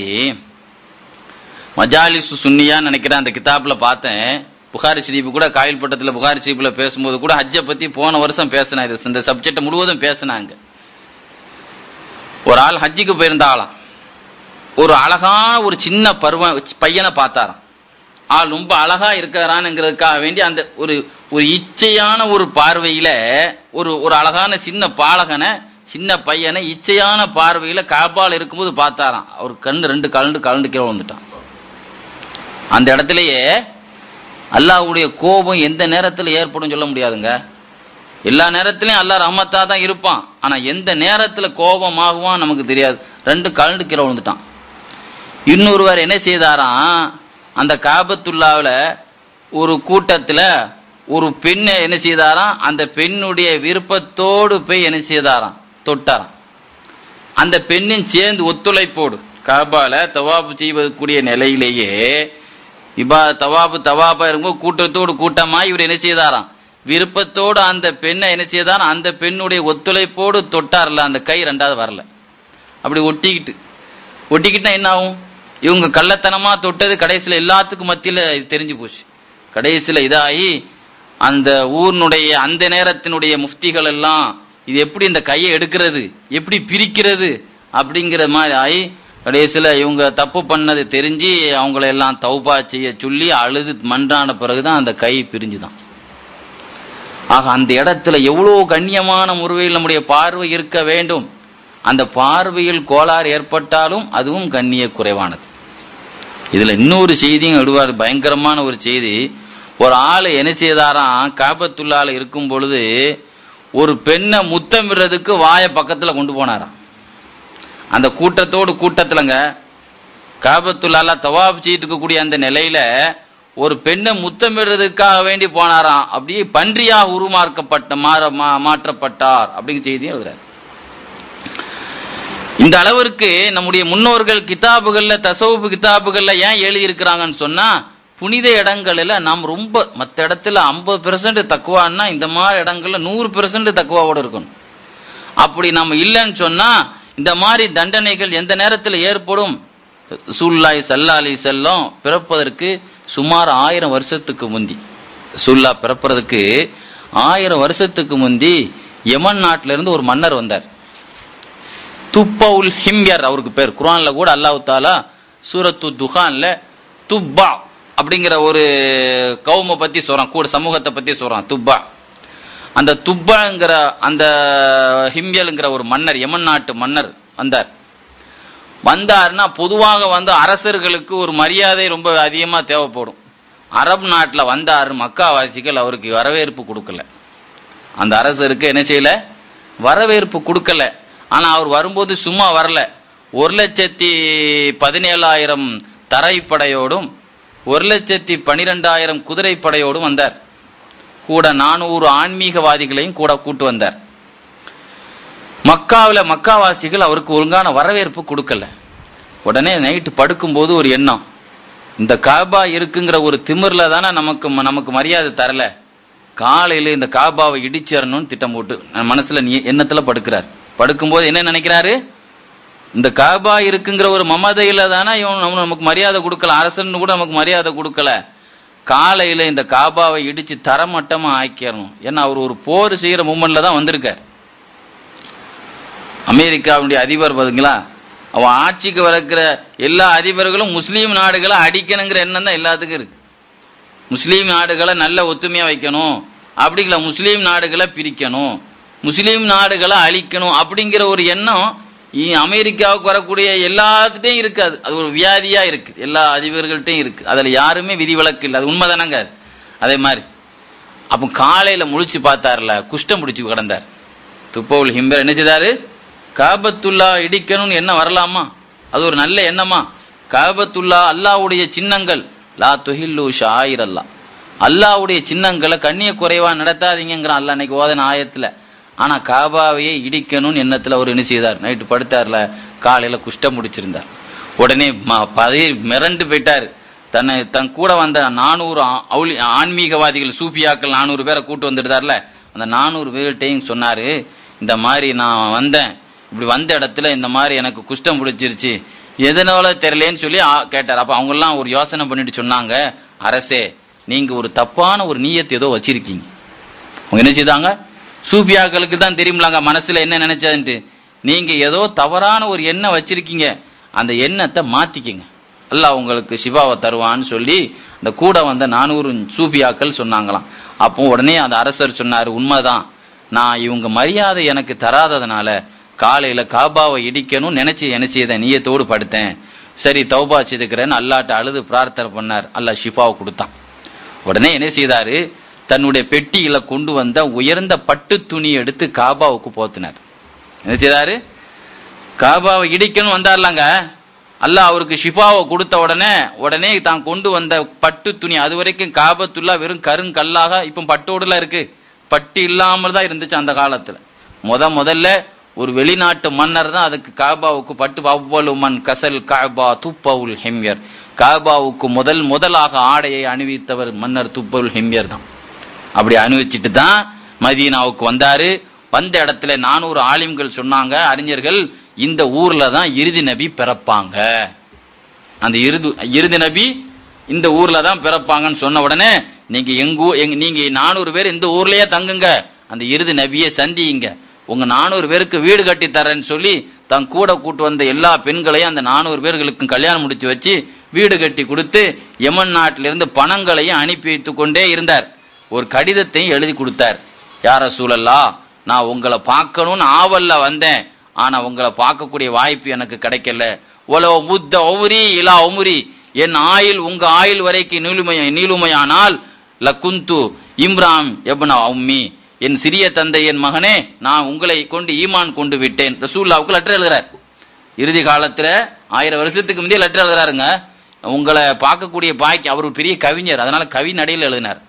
மஜாலிசு சுன்னியான்னு நினைக்கிறேன் அந்த கிதாப்ல பார்த்தேன் புகாரி ஷரீஃப் கூட காயில் பட்டத்தில் புகாரி ஷரீஃபில் பேசும்போது கூட ஹஜ்ஜை பத்தி போன வருஷம் பேசினா இது இந்த சப்ஜெக்ட் முழுவதும் பேசினாங்க ஒரு ஆள் ஹஜ்ஜுக்கு போயிருந்தாலாம் ஒரு அழகான ஒரு சின்ன பருவ பையனை பார்த்தாராம் ஆள் ரொம்ப அழகா இருக்கிறானுங்கிறதுக்காக வேண்டி அந்த ஒரு ஒரு இச்சையான ஒரு பார்வையில ஒரு ஒரு அழகான சின்ன பாலகனை சின்ன பையனை இச்சையான பார்வையில காபால் இருக்கும்போது பார்த்தாராம் அவர் கண்ணு ரெண்டு கலண்டு கலண்டு கீழே வந்துட்டான் அந்த இடத்துலயே அல்லாஹ்வுடைய கோபம் எந்த நேரத்தில் ஏற்படும் சொல்ல முடியாதுங்க எல்லா நேரத்திலையும் அல்லாஹ் ரஹமத்தா தான் இருப்பான் ஆனா எந்த நேரத்துல கோபம் ஆகுவான் நமக்கு தெரியாது ரெண்டு கலண்டு கீழே விழுந்துட்டான் இன்னொருவர் என்ன செய்தாராம் அந்த காபத்துல்லாவில் ஒரு கூட்டத்தில் ஒரு பெண்ணை என்ன செய்தாராம் அந்த பெண்ணுடைய விருப்பத்தோடு போய் என்ன செய்தாராம் தொட்டாராம் அந்த பெண்ணின் சேர்ந்து ஒத்துழைப்போடு காபால தவாப்பு செய்வதற்குரிய நிலையிலேயே இப்ப தவாப்பு தவாப்பா இருக்கும்போது கூட்டத்தோடு கூட்டமா இவர் என்ன செய்தாராம் விருப்பத்தோடு அந்த பெண்ணை என்ன செய்தாராம் அந்த பெண்ணுடைய ஒத்துழைப்போடு தொட்டார்ல அந்த கை ரெண்டாவது வரல அப்படி ஒட்டிக்கிட்டு ஒட்டிக்கிட்டா என்ன ஆகும் இவங்க கள்ளத்தனமா தொட்டது கடைசியில் எல்லாத்துக்கும் மத்தியில் இது தெரிஞ்சு போச்சு கடைசியில் இதாகி அந்த ஊர்னுடைய அந்த நேரத்தினுடைய முஃப்திகள் எல்லாம் இது எப்படி இந்த கையை எடுக்கிறது எப்படி பிரிக்கிறது அப்படிங்கிற மாதிரி ஆகி கடைசியில் இவங்க தப்பு பண்ணது தெரிஞ்சு அவங்கள எல்லாம் தௌபா செய்ய சொல்லி அழுது மன்றான பிறகுதான் அந்த கை பிரிஞ்சுதான் ஆக அந்த இடத்துல எவ்வளோ கண்ணியமான முறையில் நம்முடைய பார்வை இருக்க வேண்டும் அந்த பார்வையில் கோளாறு ஏற்பட்டாலும் அதுவும் கண்ணிய குறைவானது இதுல இன்னொரு செய்தியும் விடுவார் பயங்கரமான ஒரு செய்தி ஒரு ஆள் என்ன செய்தாராம் காபத்துள்ளால இருக்கும் பொழுது ஒரு பெண்ணை முத்தமிடுறதுக்கு வாயை பக்கத்துல கொண்டு போனாராம் அந்த கூட்டத்தோடு கூட்டத்துலங்க காபத்துள்ளால தவாப் செய்யிட்டு இருக்கக்கூடிய அந்த நிலையில ஒரு பெண்ணை முத்தமிடுறதுக்காக வேண்டி போனாராம் அப்படியே பன்றியாக உருமார்க்கப்பட்ட மாற மா- மாற்றப்பட்டார் அப்படிங்கிற செய்தியும் எழுதுறாரு இந்த அளவிற்கு நம்முடைய முன்னோர்கள் கிதாபுகள்ல தசவுப்பு கிதாபுகள்ல ஏன் எழுதி இருக்கிறாங்கன்னு சொன்னா புனித இடங்களில் நாம் ரொம்ப மற்ற இடத்துல ஐம்பது பெர்சன்ட் தக்குவான்னா இந்த மாதிரி இடங்கள்ல நூறு பெர்சன்ட் தக்குவாவோட இருக்கணும் அப்படி நம்ம இல்லைன்னு சொன்னா இந்த மாதிரி தண்டனைகள் எந்த நேரத்தில் ஏற்படும் சூல்லாய் சல்லா அலி செல்லம் பிறப்பதற்கு சுமார் ஆயிரம் வருஷத்துக்கு முந்தி சூல்லா பிறப்பதற்கு ஆயிரம் வருஷத்துக்கு முந்தி யமன் நாட்டில இருந்து ஒரு மன்னர் வந்தார் துப்பவுல் ஹிம்யர் அவருக்கு பேர் குரான்ல கூட அல்லாஹ் தாலா சூரத்து துஹான்ல துப்பா அப்படிங்கிற ஒரு கவுமை பத்தி சொல்றான் கூட சமூகத்தை பத்தி சொல்றான் துப்பா அந்த துப்பாங்கிற அந்த ஹிம்யலுங்கிற ஒரு மன்னர் யமன் நாட்டு மன்னர் வந்தார் வந்தாருன்னா பொதுவாக வந்து அரசர்களுக்கு ஒரு மரியாதை ரொம்ப அதிகமாக தேவைப்படும் அரபு நாட்டில் வந்தார் மக்காவாசிகள் அவருக்கு வரவேற்பு கொடுக்கல அந்த அரசருக்கு என்ன செய்யல வரவேற்பு கொடுக்கல ஆனா அவர் வரும்போது சும்மா வரல ஒரு லட்சத்தி பதினேழாயிரம் தரைப்படையோடும் ஒரு லட்சத்தி பனிரெண்டாயிரம் குதிரைப்படையோடும் வந்தார் கூட நானூறு ஆன்மீகவாதிகளையும் கூட கூட்டு வந்தார் மக்காவில் மக்காவாசிகள் அவருக்கு ஒழுங்கான வரவேற்பு கொடுக்கல உடனே நைட்டு படுக்கும்போது ஒரு எண்ணம் இந்த காபா இருக்குங்கிற ஒரு திமிர்ல தானே நமக்கு நமக்கு மரியாதை தரல காலையில இந்த காபாவை இடிச்சிடணும்னு திட்டம் போட்டு நான் மனசுல நீ எண்ணத்துல படுக்கிறார் படுக்கும்போது என்ன நினைக்கிறாரு இந்த காபா இருக்குங்கிற ஒரு மமதையில தானே இவன் நம்ம- நமக்கு மரியாதை கொடுக்கல அரசன் கூட நமக்கு மரியாதை கொடுக்கல காலையில இந்த காபாவை இடிச்சு தரமட்டமா ஆக்கிடணும் ஏன்னா அவர் ஒரு போர் செய்யற மூமெண்ட்ல தான் வந்திருக்கார் அமெரிக்காவுடைய அதிபர் பாத்தீங்களா அவன் ஆட்சிக்கு வரக்கிற எல்லா அதிபர்களும் முஸ்லீம் நாடுகளை அடிக்கணுங்கிற எண்ணம் தான் எல்லாத்துக்கும் இருக்கு முஸ்லீம் நாடுகளை நல்ல ஒத்துமையா வைக்கணும் அப்படிங்களா முஸ்லீம் நாடுகளை பிரிக்கணும் முஸ்லீம் நாடுகளை அழிக்கணும் அப்படிங்கிற ஒரு எண்ணம் இ- அமெரிக்காவுக்கு வரக்கூடிய எல்லாத்துட்டையும் இருக்காது அது ஒரு வியாதியா இருக்கு எல்லா அதிபர்கள்ட்டையும் இருக்கு அதுல யாருமே விதிவிலக்கு இல்லை அது உண்மைதானங்க அது? அதே மாதிரி அப்போ காலையில முழிச்சு பார்த்தார்ல குஷ்டம் பிடிச்சு கிடந்தார் துப்பவுல் ஹிம்பர் என்ன செய்தாரு காபத்துல்லா இடிக்கணும்னு என்ன வரலாமா அது ஒரு நல்ல எண்ணமா காபத்துல்லா அல்லாஹ்வுடைய சின்னங்கள் லா துஹில்லு ஷாயிர் அல்லா அல்லாஹ்வுடைய சின்னங்களை கண்ணிய குறைவா நடத்தாதீங்கிறான் அல்லாஹ் அன்னைக்கு ஓதன ஆயத்துல ஆனா காபாவையே இடிக்கணும்னு எண்ணத்துல அவர் என்ன செய்தார் நைட்டு படுத்தார்ல காலையில குஷ்டம் முடிச்சிருந்தார் உடனே ம- பதவி மிரண்டு போயிட்டார் தன்னை தன் கூட வந்த நானூறு ஆ- அவுளி ஆன்மீகவாதிகள் சூஃபியாக்கள் நானூறு பேரை கூட்டு வந்துட்டார்ல அந்த நானூறு பேர்கிட்டையும் சொன்னாரு இந்த மாதிரி நான் வந்தேன் இப்படி வந்த இடத்துல இந்த மாதிரி எனக்கு குஷ்டம் பிடிச்சிருச்சு எதனால தெரியலேன்னு சொல்லி ஆ- கேட்டார் அப்ப அவங்க எல்லாம் ஒரு யோசனை பண்ணிட்டு சொன்னாங்க அரசே நீங்க ஒரு தப்பான ஒரு நீயத்தை ஏதோ வச்சிருக்கீங்க அவங்க என்ன செய்தாங்க சூபியாக்களுக்கு தான் தெரியும்லாங்க மனசுல என்ன நினைச்சதுன்ட்டு நீங்க ஏதோ தவறான ஒரு எண்ணம் வச்சிருக்கீங்க அந்த எண்ணத்தை மாத்திக்கங்க அல்லாஹ் உங்களுக்கு சிவாவை தருவான்னு சொல்லி அந்த கூட வந்த நானூறு சூபியாக்கள் சொன்னாங்களாம் அப்போ உடனே அந்த அரசர் சொன்னார் உண்மைதான் நான் இவங்க மரியாதை எனக்கு தராததுனால காலையில காபாவை இடிக்கணும் நினைச்சு என்ன செய்த நீயத்தோடு படுத்தேன் சரி தௌபா செய்துக்கிறேன்னு அல்லாட்ட அழுது பிரார்த்தனை பண்ணார் அல்லாஹ் ஷிஃபாவை கொடுத்தான் உடனே என்ன செய்தாரு தன்னுடைய பெட்டியில கொண்டு வந்த உயர்ந்த பட்டு துணி எடுத்து காபாவுக்கு போத்தினார் என்ன செய்தாரு காபாவை இடிக்கணும் வந்தார்லாங்க அல்லாஹ் அவருக்கு ஷிஃபாவை கொடுத்த உடனே உடனே தான் கொண்டு வந்த பட்டு துணி அது வரைக்கும் காபத்துல்லா வெறும் கருங்கல்லாக இப்போ பட்டோடுல இருக்கு பட்டு இல்லாமல் தான் இருந்துச்சு அந்த காலத்துல முத முதல்ல ஒரு வெளிநாட்டு மன்னர் தான் அதுக்கு காபாவுக்கு பட்டு அவ்வளவு மண் கசல் காபா துப்பவுல் ஹெம்யர் காபாவுக்கு முதல் முதலாக ஆடையை அணிவித்தவர் மன்னர் துப்பவுல் ஹெம்யர் தான் அப்படி அணிவிச்சிட்டு தான் மதீனாவுக்கு வந்தாரு வந்த இடத்துல நானூறு ஆலிம்கள் சொன்னாங்க அறிஞர்கள் இந்த ஊர்ல தான் இறுதி நபி பிறப்பாங்க அந்த இறுதி இறுதி நபி இந்த ஊர்ல தான் பிறப்பாங்கன்னு சொன்ன உடனே நீங்க எங்க ஊ- எங்க நீங்க நானூறு பேர் இந்த ஊர்லயே தங்குங்க அந்த இறுதி நபியை சந்தியுங்க உங்க நானூறு பேருக்கு வீடு கட்டி தரேன்னு சொல்லி தன் கூட கூட்டு வந்த எல்லா பெண்களையும் அந்த நானூறு பேர்களுக்கும் கல்யாணம் முடிச்சு வச்சு வீடு கட்டி கொடுத்து யமன் நாட்டிலிருந்து பணங்களையும் அனுப்பி வைத்து கொண்டே இருந்தார் ஒரு கடிதத்தையும் எழுதி கொடுத்தார் யார சூழல்லா நான் உங்களை பார்க்கணும்னு ஆவல்ல வந்தேன் ஆனா உங்களை பார்க்கக்கூடிய வாய்ப்பு எனக்கு கிடைக்கல ஒலோ முத்த ஒமுரி இலா ஒமுரி என் ஆயில் உங்க ஆயில் வரைக்கும் நீளுமை நீளுமையானால் லகுந்து இம்ராம் எப்னா உம்மி என் சிறிய தந்தை என் மகனே நான் உங்களை கொண்டு ஈமான் கொண்டு விட்டேன் ரசூல்லாவுக்கு லெட்டர் எழுதுறார் இறுதி காலத்துல ஆயிரம் வருஷத்துக்கு முந்தைய லெட்டர் எழுதுறாருங்க உங்களை பார்க்கக்கூடிய பாய்க்கு அவர் ஒரு பெரிய கவிஞர் அதனால கவி நடையில் எழுதினார்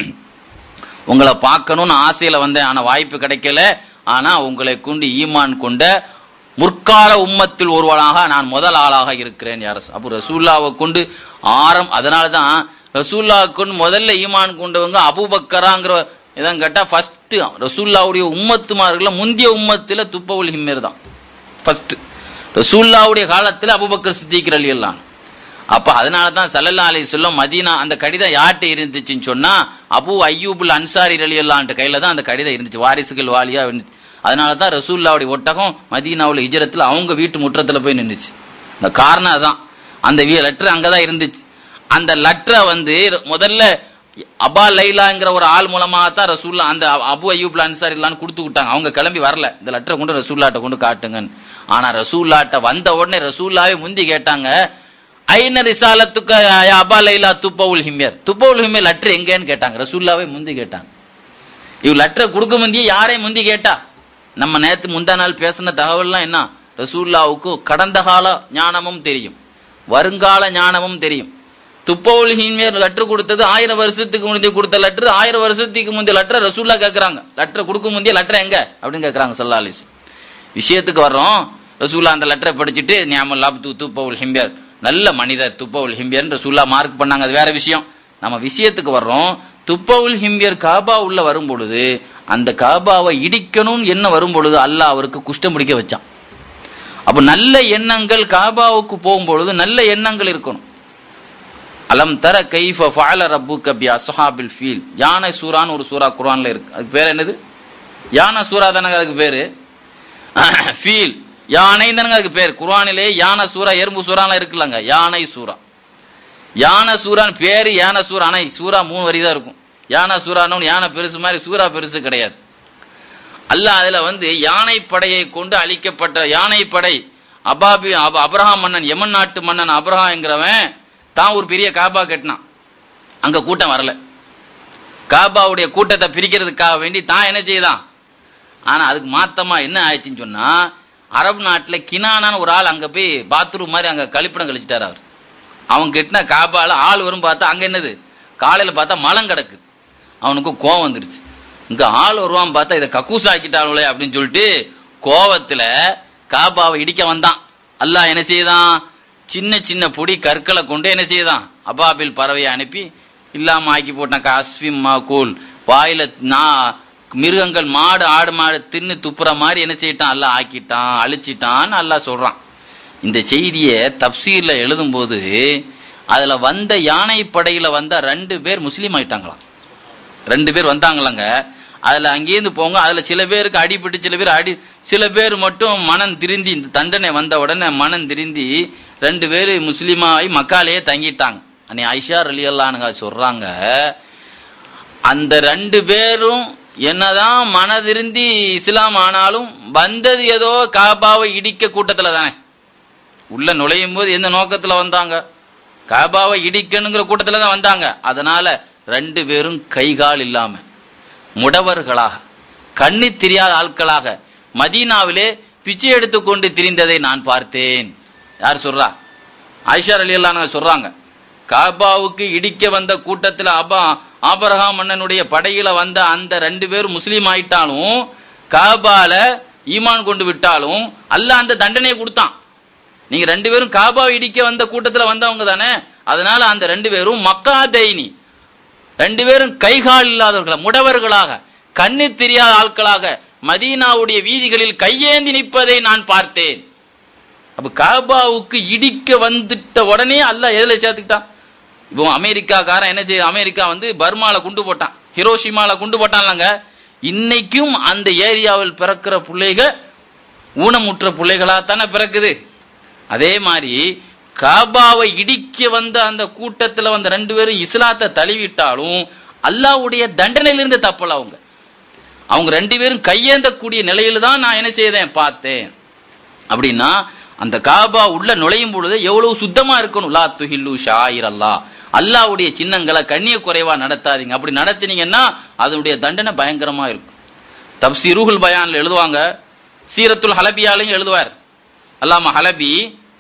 உங்களை பார்க்கணும்னு ஆசையில வந்தேன் ஆனா வாய்ப்பு கிடைக்கல ஆனா உங்களை கொண்டு ஈமான் கொண்ட முற்கால உம்மத்தில் ஒருவனாக நான் முதல் ஆளாக இருக்கிறேன் யார் அப்போ ரசூல்லாவை கொண்டு ஆரம் அதனால தான் ரசூல்லாவை கொண்டு முதல்ல ஈமான் கொண்டவங்க அபூபக்கராங்கிற இதான் கேட்டா ஃபர்ஸ்ட் ரசூல்லாவுடைய உம்மத்துமார்கள முந்திய உம்மத்துல துப்பவுல் ஹிம்மர் தான் ஃபர்ஸ்ட் ரசூல்லாவுடைய காலத்துல அபூபக்கர் சித்திக் அலி எல்லாம் அப்ப அதனால தான் சல்லல்லா அலி சொல்லம் மதீனா அந்த கடிதம் யார்கிட்ட இருந்துச்சுன்னு சொன்னா அபு ஐயூபுல் அன்சாரி அலி அல்லான்ற கையில தான் அந்த கடிதம் இருந்துச்சு வாரிசுகள் வாலியா இருந்துச்சு அதனால தான் ரசூல்லாவுடைய ஒட்டகம் மதீனாவுல இஜரத்துல அவங்க வீட்டு முற்றத்துல போய் நின்றுச்சு இந்த காரணம் அதான் அந்த லெட்டர் அங்கதான் இருந்துச்சு அந்த லெட்டரை வந்து முதல்ல அபா லைலாங்கிற ஒரு ஆள் மூலமாக தான் ரசூல்லா அந்த அபு ஐயூப்ல அன்சாரி இல்லான்னு கொடுத்து விட்டாங்க அவங்க கிளம்பி வரல இந்த லெட்டரை கொண்டு ரசூல்லாட்ட கொண்டு காட்டுங்கன்னு ஆனா ரசூல்லாட்ட வந்த உடனே ரசூல்லாவே முந்தி கேட்டாங்க ஐன ரிசாலத்துக்கு யா அபா லைலா துப்பவுல் ஹிமியர் துப்பவுல் ஹிமியர் லெட்டர் எங்கன்னு கேட்டாங்க ரசூல்லாவே முந்தி கேட்டாங்க இவ லெட்டரை கொடுக்க முந்தியே யாரையும் முந்தி கேட்டா நம்ம நேத்து முந்தா நாள் பேசின தகவல்லாம் என்ன ரசூல்லாவுக்கு கடந்த கால ஞானமும் தெரியும் வருங்கால ஞானமும் தெரியும் துப்பவுல் ஹீன்மேர் லெட்டர் கொடுத்தது ஆயிரம் வருஷத்துக்கு முந்தைய கொடுத்த லெட்டர் ஆயிரம் வருஷத்துக்கு முந்தைய லெட்டர் ரசூல்லா கேட்கறாங்க லெட்டர் கொடுக்க முந்தைய லெட்டர் எங்க அப்படின்னு கேட்கறாங்க சல்லாலிஸ் விஷயத்துக்கு வர்றோம் ரசூல்லா அந்த லெட்டரை படிச்சுட்டு ஞாபகம் லாப் து துப்பவுல் ஹிம்பியர் நல்ல மனிதர் துப்பவுல் ஹிம்பியர் ரசூல்லா மார்க் பண்ணாங்க அது வேற விஷயம் நம்ம விஷயத்துக்கு வர்றோம் துப்பவுல் ஹிம்பியர் காபா உள்ள வரும் பொழுது அந்த காபாவை இடிக்கணும் என்ன வரும் பொழுது அல்லாஹ் அவருக்கு குஷ்டம் பிடிக்க வச்சான் அப்ப நல்ல எண்ணங்கள் காபாவுக்கு போகும்பொழுது நல்ல எண்ணங்கள் இருக்கணும் அலம் தர கைஃப ஃபஅல ரப்புக பி அஸ்ஹாபில் ஃபீல் யானை சூரான்னு ஒரு சூரா குர்ஆன்ல இருக்கு அதுக்கு பேர் என்னது யானை சூரா தானங்க அதுக்கு பேரு ஃபீல் யானை தானங்க அதுக்கு பேர் குர்ஆனிலே யானை சூரா எறும்பு சூறாலாம் இருக்குல்லங்க யானை சூரா யானை சூரான்னு பேரு யானை சூரா ஆனா சூரா மூணு வரி தான் இருக்கும் யானை சூறான்னு யானை பெருசு மாதிரி சூரா பெருசு கிடையாது அல்லாஹ் அதுல வந்து யானை படையை கொண்டு அழிக்கப்பட்ட யானை படை அபாபி அப- அப்ரஹாம் மன்னன் யமன் நாட்டு மன்னன் அப்ரஹாம்ங்கிறவன் தான் ஒரு பெரிய காபா கட்டினான் அங்க கூட்டம் வரல காபாவுடைய கூட்டத்தை பிரிக்கிறதுக்காக வேண்டி தான் என்ன செய்தான் ஆனா அதுக்கு மாத்தமா என்ன ஆயிடுச்சுன்னு சொன்னா அரபு நாட்டுல கினானான்னு ஒரு ஆள் அங்க போய் பாத்ரூம் மாதிரி அங்க கழிப்பிடம் கழிச்சிட்டாரு அவர் அவன் கெட்டின காபால ஆள் வரும் பார்த்தா அங்க என்னது காலையில பார்த்தா மலம் கிடக்குது அவனுக்கு கோவம் வந்துருச்சு இங்க ஆள் வருவான் பார்த்தா இதை கக்கூஸ் ஆக்கிட்டாங்களே அப்படின்னு சொல்லிட்டு கோவத்துல காபாவை இடிக்க வந்தான் அல்லாஹ் என்ன செய்தான் சின்ன சின்ன பொடி கற்களை கொண்டு என்ன செய்தான் அபாபில் பறவையை அனுப்பி இல்லாம ஆக்கி போட்டான் காஸ்விம் கூல் வாயில நான் மிருகங்கள் மாடு ஆடு மாடு தின்னு துப்புற மாதிரி என்ன செய்யிட்டான் அல்லாஹ் ஆக்கிட்டான் அழிச்சிட்டான்னு அல்லாஹ் சொல்றான் இந்த செய்தியை தப்சீர்ல எழுதும்போது அதுல வந்த யானை படையில வந்த ரெண்டு பேர் முஸ்லீம் ஆயிட்டாங்களாம் ரெண்டு பேர் வந்தாங்களாங்க அதுல அங்கேருந்து போங்க அதுல சில பேருக்கு அடிபட்டு சில பேர் அடி சில பேர் மட்டும் மனம் திருந்தி இந்த தண்டனை வந்த உடனே மனம் திருந்தி ரெண்டு பேர் முஸ்லீமாகி மக்காலேயே தங்கிட்டாங்க அன்னை ஐஷா ரலியல்லானுங்க சொல்றாங்க அந்த ரெண்டு பேரும் என்னதான் மனதிருந்தி இஸ்லாம் ஆனாலும் வந்தது ஏதோ காபாவை இடிக்க கூட்டத்துல தானே உள்ள நுழையும் போது எந்த நோக்கத்துல வந்தாங்க காபாவை இடிக்கணுங்கிற கூட்டத்துல தான் வந்தாங்க அதனால ரெண்டு பேரும் கைகால் இல்லாம முடவர்களாக கண்ணு தெரியாத ஆட்களாக மதீனாவிலே பிச்சை எடுத்துக்கொண்டு திரிந்ததை நான் பார்த்தேன் யார் சொல்றா ஆயிஷா அலி அல்லாஹ் சொல்றாங்க காபாவுக்கு இடிக்க வந்த கூட்டத்துல அபா ஆபரகாம் மன்னனுடைய படையில வந்த அந்த ரெண்டு பேரும் முஸ்லீம் ஆயிட்டாலும் காபால ஈமான் கொண்டு விட்டாலும் அல்லாஹ் அந்த தண்டனையை கொடுத்தான் நீங்க ரெண்டு பேரும் காபாவை இடிக்க வந்த கூட்டத்துல வந்தவங்க தானே அதனால அந்த ரெண்டு பேரும் மக்கா தைனி ரெண்டு பேரும் கைகால் இல்லாதவர்களாக முடவர்களாக கண்ணு தெரியாத ஆட்களாக மதீனாவுடைய வீதிகளில் கையேந்தி நிற்பதை நான் பார்த்தேன் அப்ப காபாவுக்கு இடிக்க வந்துட்ட உடனே அல்லாஹ் எதுல சேர்த்துக்கிட்டான் இப்போ அமெரிக்காக்காரன் என்ன செய்ய அமெரிக்கா வந்து பர்மால குண்டு போட்டான் ஹிரோஷிமால குண்டு போட்டான்லங்க இன்னைக்கும் அந்த ஏரியாவில் பிறக்கிற பிள்ளைக ஊனமுற்ற பிள்ளைகளா தானே பிறக்குது அதே மாதிரி காபாவை இடிக்க வந்த அந்த கூட்டத்துல வந்த ரெண்டு பேரும் இஸ்லாத்தை தழுவிட்டாலும் அல்லாஹ்வுடைய தண்டனையிலிருந்து தப்பல அவங்க அவங்க ரெண்டு பேரும் கையேந்தக்கூடிய நிலையில தான் நான் என்ன செய்தேன் பார்த்தேன் அப்படின்னா அந்த காபா உள்ள நுழையும் பொழுது எவ்வளவு சுத்தமா இருக்கணும் லா துஹில்லு ஷாயிர் அல்லா அல்லாவுடைய சின்னங்களை கண்ணிய குறைவா நடத்தாதீங்க அப்படி நடத்தினீங்கன்னா அதனுடைய தண்டனை பயங்கரமா இருக்கும் தப்சீருகுல் பயான்ல எழுதுவாங்க சீரத்துல் ஹலபியாலையும் எழுதுவார் அல்லாம ஹலபி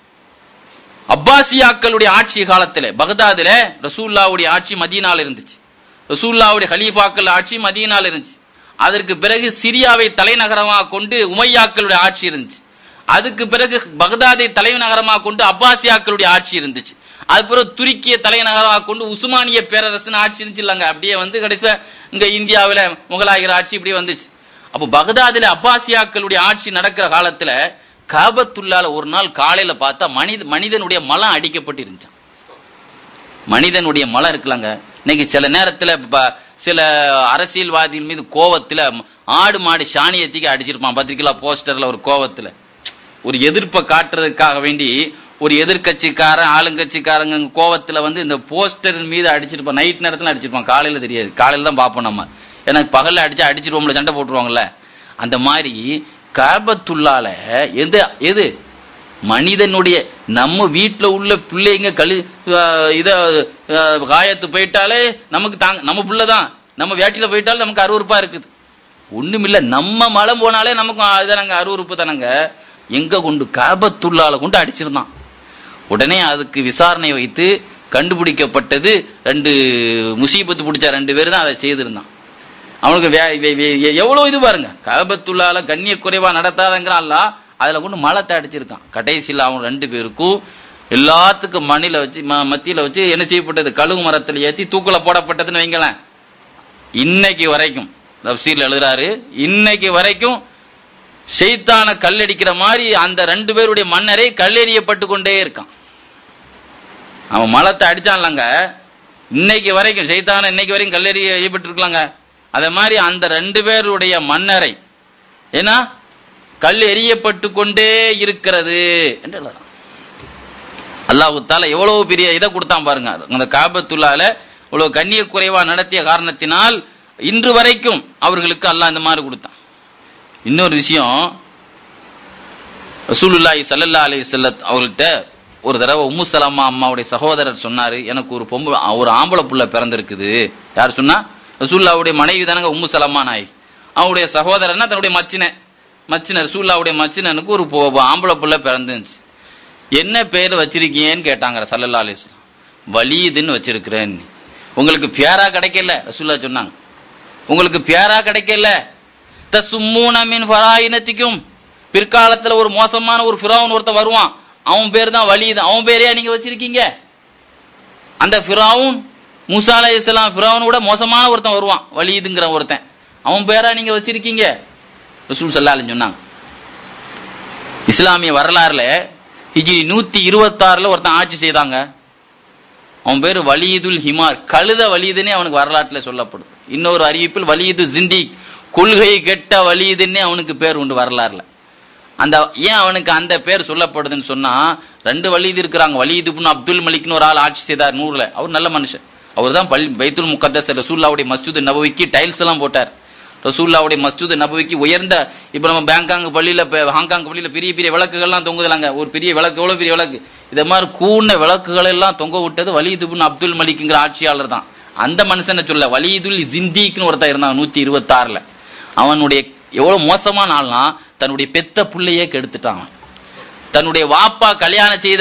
அப்பாசியாக்களுடைய ஆட்சி காலத்துல பகதாதுல ரசூல்லாவுடைய ஆட்சி மதீனால இருந்துச்சு ரசூல்லாவுடைய ஹலீஃபாக்கள் ஆட்சி மதீனால இருந்துச்சு அதற்கு பிறகு சிரியாவை தலைநகரமாக கொண்டு உமையாக்களுடைய ஆட்சி இருந்துச்சு அதுக்கு பிறகு பகதாதை தலைநகரமாக கொண்டு அப்பாசியாக்களுடைய ஆட்சி இருந்துச்சு அது பிறகு துருக்கிய தலைநகரமாக கொண்டு உஸ்மானிய பேரரசுன்னு ஆட்சி இருந்துச்சு இல்லைங்க அப்படியே வந்து கடைசியா இங்க இந்தியாவுல முகலாயர் ஆட்சி இப்படி வந்துச்சு அப்போ பகதாதுல அப்பாசியாக்களுடைய ஆட்சி நடக்கிற காலத்துல காபத்துள்ளால ஒரு நாள் காலையில பார்த்தா மனித மனிதனுடைய மலம் அடிக்கப்பட்டு இருந்துச்சான் மனிதனுடைய மலம் இருக்குல்லங்க இன்னைக்கு சில நேரத்துல ப- சில அரசியல்வாதிகள் மீது கோவத்துல ஆடு மாடு சாணியத்துக்கு அடிச்சிருப்பான் பத்திரிக்கையில போஸ்டர்ல ஒரு கோவத்துல ஒரு எதிர்ப்பை காட்டுறதுக்காக வேண்டி ஒரு எதிர்க்கட்சிக்காரன் ஆளுங்கட்சிக்காரங்க கோவத்துல வந்து இந்த போஸ்டர் மீது அடிச்சிருப்பான் நைட் நேரத்துல அடிச்சிருப்பான் காலையில தெரியாது காலையில தான் பார்ப்போம் நம்ம ஏன்னா பகல்ல அடிச்சா அடிச்சிருவோம்ல சண்டை போட்டுருவாங்கல்ல அந்த மாதிரி காபத்துள்ளால எது எது மனிதனுடைய நம்ம வீட்ல உள்ள பிள்ளைங்க கழு அஹ் இத அஹ் காயத்து போயிட்டாலே நமக்கு தாங்க நம்ம புள்ள தான் நம்ம வேட்டில போயிட்டாலும் நமக்கு அருவருப்பா இருக்குது ஒண்ணுமில்ல நம்ம மலம் போனாலே நமக்கு இதானங்க அருவருப்பு தானங்க எங்க கொண்டு காபத்துள்ளால கொண்டு அடிச்சிருந்தான் உடனே அதுக்கு விசாரணை வைத்து கண்டுபிடிக்கப்பட்டது ரெண்டு முசீபத்து பிடிச்ச ரெண்டு பேர் தான் அதை செய்திருந்தான் அவனுக்கு வே- வே- வே- எவ்வளவு இது பாருங்க காபத்துள்ளால கண்ணிய குறைவா நடத்தாதங்கிறான்ல அதுல கொண்டு மலத்தை அடிச்சிருக்கான் கடைசியில் அவன் ரெண்டு பேருக்கும் எல்லாத்துக்கும் மண்ணில வச்சு ம- மத்தியில வச்சு என்ன செய்யப்பட்டது கழுகு மரத்துல ஏத்தி தூக்குல போடப்பட்டதுன்னு வைங்களேன் இன்னைக்கு வரைக்கும் தப்சீல் எழுதுறாரு இன்னைக்கு வரைக்கும் ஷெய்தான கல்லடிக்கிற மாதிரி அந்த ரெண்டு பேருடைய மன்னரை கல்லெறியப்பட்டு கொண்டே இருக்கான் அவன் மலத்தை அடிச்சான்லங்க இன்னைக்கு வரைக்கும் ஷைத்தான இன்னைக்கு வரைக்கும் கல்லெறிய எறியப்பட்டு இருக்கலாங்க அதே மாதிரி அந்த ரெண்டு பேருடைய மன்னரை ஏன்னா கல் எறியப்பட்டு கொண்டே இருக்கிறது என்று எழுதலாம் அல்லாஹு தால எவ்வளவு பெரிய இதை கொடுத்தான் பாருங்க அந்த காபத்துள்ளால இவ்வளவு கண்ணிய குறைவா நடத்திய காரணத்தினால் இன்று வரைக்கும் அவர்களுக்கு அல்லாஹ் இந்த மாதிரி கொடுத்தான் இன்னொரு விஷயம் ரசூலுல்லாஹி ஸல்லல்லாஹு அலைஹி வஸல்லம் அவர்கள்ட்ட ஒரு தடவை உம்மு சலமா அம்மாவுடைய சகோதரர் சொன்னாரு எனக்கு ஒரு பொம்பளை ஒரு ஆம்பளை புள்ள பிறந்திருக்குது யார் சொன்னா ரசூல்லாவுடைய மனைவி தானங்க உம்மு சலமா நாய் அவருடைய சகோதரன்னா தன்னுடைய மச்சினன் மச்சினர் ரசூல்லாவுடைய மச்சினனுக்கு ஒரு பொ- ஆம்பளை புள்ள பிறந்துச்சு என்ன பேர் வச்சிருக்கீங்கன்னு கேட்டாங்க சல்லல்லா அலிஸ்லாம் வலீதுன்னு வச்சிருக்கிறேன் உங்களுக்கு பேரா கிடைக்கல ரசூல்லா சொன்னாங்க உங்களுக்கு பேரா கிடைக்கல தசும்மூன மின் ஃபராயினத்திக்கும் பிற்காலத்துல ஒரு மோசமான ஒரு ஃபிரௌன் ஒருத்தன் வருவான் அவன் பேர் தான் வலீது அவன் பேரையா நீங்க வச்சிருக்கீங்க அந்த ஃபிரௌன் மூசா அலைஹிஸ்ஸலாம் ஃபிரௌன் விட மோசமான ஒருத்தன் வருவான் வலீதுங்கிற ஒருத்தன் அவன் பேரா நீங்க வச்சிருக்கீங்க ரசூல் ஸல்லல்லாஹு சொன்னாங்க இஸ்லாமிய வரலாறுல ஹிஜ்ரி நூத்தி இருபத்தாறுல ஒருத்தன் ஆட்சி செய்தாங்க அவன் பேரு வலியுதுல் ஹிமார் கழுத வலியுதுன்னே அவனுக்கு வரலாற்றுல சொல்லப்படுது இன்னொரு அறிவிப்பில் வலியுது ஜிந்தி கொள்கை கெட்ட வலியுதுன்னே அவனுக்கு பேர் உண்டு வரலாறுல அந்த ஏன் அவனுக்கு அந்த பேர் சொல்லப்படுதுன்னு சொன்னா ரெண்டு வலிது இருக்கிறாங்க வலிது இப்னு அப்துல் மலிக்னு ஒரு ஆள் ஆட்சி செய்தார் நூறுல அவர் நல்ல மனுஷன் அவர் தான் பள்ளி பைத்துல் முக்கத்தஸ் ரசூல்லாவுடைய மஸ்ஜித் நபவிக்கு டைல்ஸ் எல்லாம் போட்டார் ரசூல்லாவுடைய மஸ்ஜித் நபவிக்கு உயர்ந்த இப்ப நம்ம பேங்காங் பள்ளியில இப்ப ஹாங்காங் பள்ளியில பெரிய பெரிய விளக்குகள்லாம் தொங்குதலாங்க ஒரு பெரிய விளக்கு எவ்வளவு பெரிய விளக்கு இத மாதிரி கூண்ண விளக்குகள் எல்லாம் தொங்க விட்டது வலிது இப்னு அப்துல் மலிக்ங்கிற ஆட்சியாளர் தான் அந்த மனுஷனை சொல்ல வலிதுல் ஜிந்திக்னு ஒருத்தன் இருந்தான் நூத்தி இருபத்தி ஆறுல அவனுடைய எவ்வளவு மோசமான ஆள்னா தன்னுடைய பெத்த புள்ளையே கெடுத்துட்டான் அவன். தன்னுடைய வாப்பா கல்யாணம் செய்த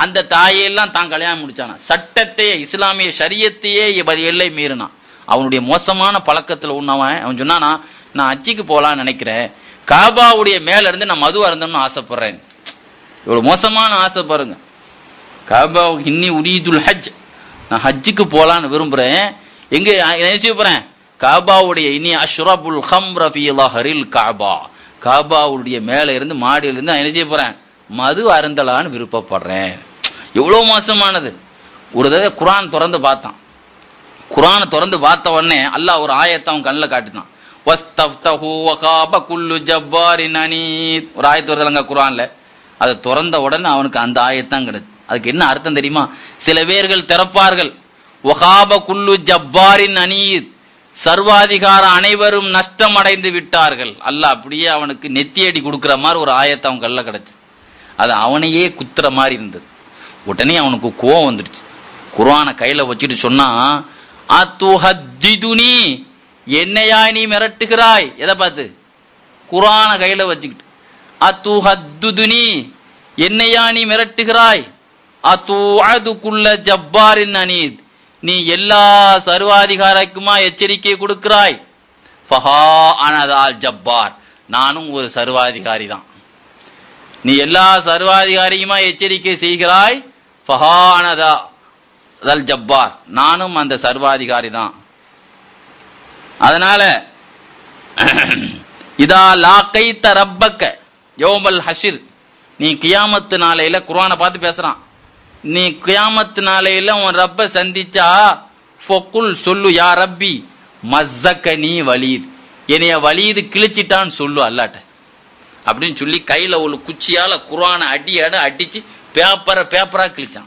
அந்த தாயெல்லாம் தான் கல்யாணம் முடிச்சானா சட்டத்தையே இஸ்லாமிய ஷரியத்தையே இவர் எல்லை மீறினான் அவனுடைய மோசமான பழக்கத்துல உண்ணவன் அவன் சொன்னானா நான் அச்சிக்கு போலான்னு நினைக்கிறேன் காபாவுடைய மேல இருந்து நான் மது அருந்தணும்னு ஆசைப்படுறேன் இவ்வளவு மோசமான ஆசை பாருங்க காபா இன்னி உரீதுல் ஹஜ் நான் ஹஜ்ஜுக்கு போலான்னு விரும்புறேன் எங்க நினைச்சு போறேன் காபாவுடைய இனி அஷ்ரபுல் ஹம்ர ஃபீ லஹரில் காபா காபாவுடைய மேல இருந்து மாடியில இருந்து நான் என்ன செய்ய போறேன் மது அருந்தலான்னு விருப்பப்படுறேன் எவ்வளவு மோசமானது ஒரு தடவை குரான் திறந்து பார்த்தான் குரானை திறந்து பார்த்த உடனே அல்லாஹ் ஒரு ஆயத்தை அவன் கண்ணில் காட்டினான் வஸ்தஃப்தஹு வகாப குல்லு ஜப்பாரின் அனீத் ஒரு ஆயத்து வருதலங்க குரான்ல அதை திறந்த உடனே அவனுக்கு அந்த ஆயத்தான் கிடைச்சு அதுக்கு என்ன அர்த்தம் தெரியுமா சில பேர்கள் திறப்பார்கள் வகாப குல்லு ஜப்பாரின் அனீத் சர்வாதிகார அனைவரும் நஷ்டம் அடைந்து விட்டார்கள் அல்லாஹ் அப்படியே அவனுக்கு நெத்தியடி கொடுக்குற மாதிரி ஒரு ஆயத்தை அவன் கல்ல கிடைச்சு அது அவனையே குத்துற மாதிரி இருந்தது உடனே அவனுக்கு கோவம் வந்துடுச்சு குர்ஆனை கையில வச்சுட்டு சொன்னா அத்துஹத்திதுனி என்னையா நீ மிரட்டுகிறாய் எதை பார்த்து குர்ஆனை கையில வச்சுக்கிட்டு அத்துஹத்துதுனி என்னையா நீ மிரட்டுகிறாய் அத்துஅது குல்ல ஜப்பாரின் அனீத் நீ எல்லா சர்வாதிகாரக்குமா எச்சரிக்கை கொடுக்கிறாய் ஃபஹா அனதால் ஜப்பார் நானும் ஒரு சர்வாதிகாரி தான் நீ எல்லா சர்வாதிகாரியுமா எச்சரிக்கை செய்கிறாய் ஃபஹானதா அதல் ஜப்பார் நானும் அந்த சர்வாதிகாரி தான் அதனால இதா லாக்கைத்த ரப்பக்க யோமல் ஹஷிர் நீ கியாமத்து நாளையில குர்ஆனை பார்த்து பேசுறான் நீ கியாமத்து நாளையில உன் ரப்ப சந்திச்சா ஃபொக்குல் சொல்லு யா ரப்பி மஸ்ஸக்க நீ வலீத் என்னைய வலீது கிழிச்சிட்டான்னு சொல்லு அல்லாட்ட அப்படின்னு சொல்லி கையில ஒரு குச்சியால குர்ஆனை அடி அடி அடிச்சு பேப்பரை பேப்பரா கிழிச்சான்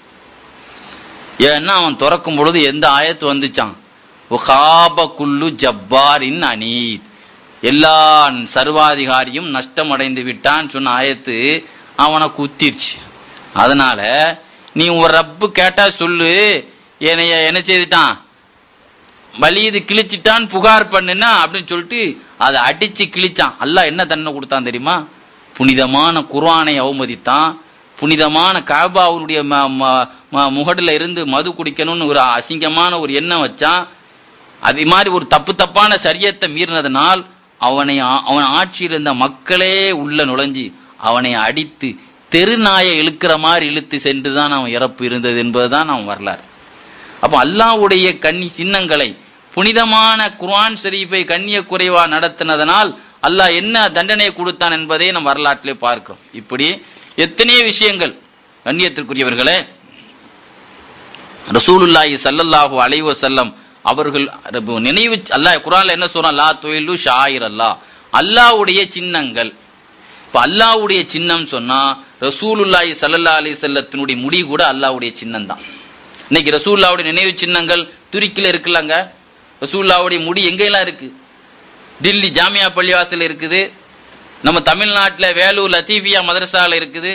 ஏன்னா அவன் திறக்கும் பொழுது எந்த ஆயத்து வந்துச்சான் உகாப குல்லு ஜப்பாரின் அனீத் எல்லா சர்வாதிகாரியும் நஷ்டம் அடைந்து விட்டான் சொன்ன ஆயத்து அவனை குத்திருச்சு அதனால நீ ஒரு ரப்பு கேட்டா சொல்லு என்னைய என்ன செய்துட்டான் வலியுது கிழிச்சிட்டான் புகார் பண்ணுனா அப்படின்னு சொல்லிட்டு அதை அடிச்சு கிழிச்சான் அல்லாஹ் என்ன தண்டனை கொடுத்தான் தெரியுமா புனிதமான குர்ஆனை அவமதித்தான் புனிதமான காபாவுடைய ம- ம- ம- முகடுல இருந்து மது குடிக்கணும்னு ஒரு அசிங்கமான ஒரு எண்ணம் வச்சான் அதே மாதிரி ஒரு தப்பு தப்பான சரியத்தை மீறினதனால் அவனை ஆ- அவன் ஆட்சியில் இருந்த மக்களே உள்ள நுழைஞ்சி அவனை அடித்து தெருநாயை இழுக்கிற மாதிரி இழுத்து சென்று தான் அவன் இறப்பு இருந்தது என்பதுதான் அவன் வரலாறு அப்போ அல்லாஹ்வுடைய கன்னி சின்னங்களை புனிதமான குர்ஆன் ஷரீஃபை கண்ணிய குறைவா நடத்தினதனால் அல்லாஹ் என்ன தண்டனை கொடுத்தான் என்பதை நம்ம வரலாற்றிலே பார்க்கிறோம் இப்படி எத்தனையோ விஷயங்கள் கண்ணியத்திற்குரியவர்களே ரசூலுல்லாஹி ஸல்லல்லாஹு அலைஹி வஸல்லம் அவர்கள் ரப்பு- நினைவு அல்லாஹ் குர்ஆன்ல என்ன சொல்றான் லா துயிலு ஷாயிர் அல்லாஹ் அல்லாஹ்வுடைய சின்னங்கள் இப்ப அல்லாஹ்வுடைய சின்னம் சொன்னா ரசூலுல்லாஹி ஸல்லல்லாஹு அலைஹி வஸல்லத்தினுடைய முடி கூட அல்லாஹ்வுடைய சின்னம் தான் இன்னைக்கு ரசூலுல்லாஹ்வுடைய நினைவு சின்னங்கள் துருக்கில இருக்குல்லங்க ரசூலுல்லாஹ்வுடைய முடி எங்கெல்லாம் இருக்கு டில்லி ஜாமியா பள்ளிவாசல் இருக்குது நம்ம தமிழ்நாட்டில் வேலூர் லத்தீஃபியா மதரசால இருக்குது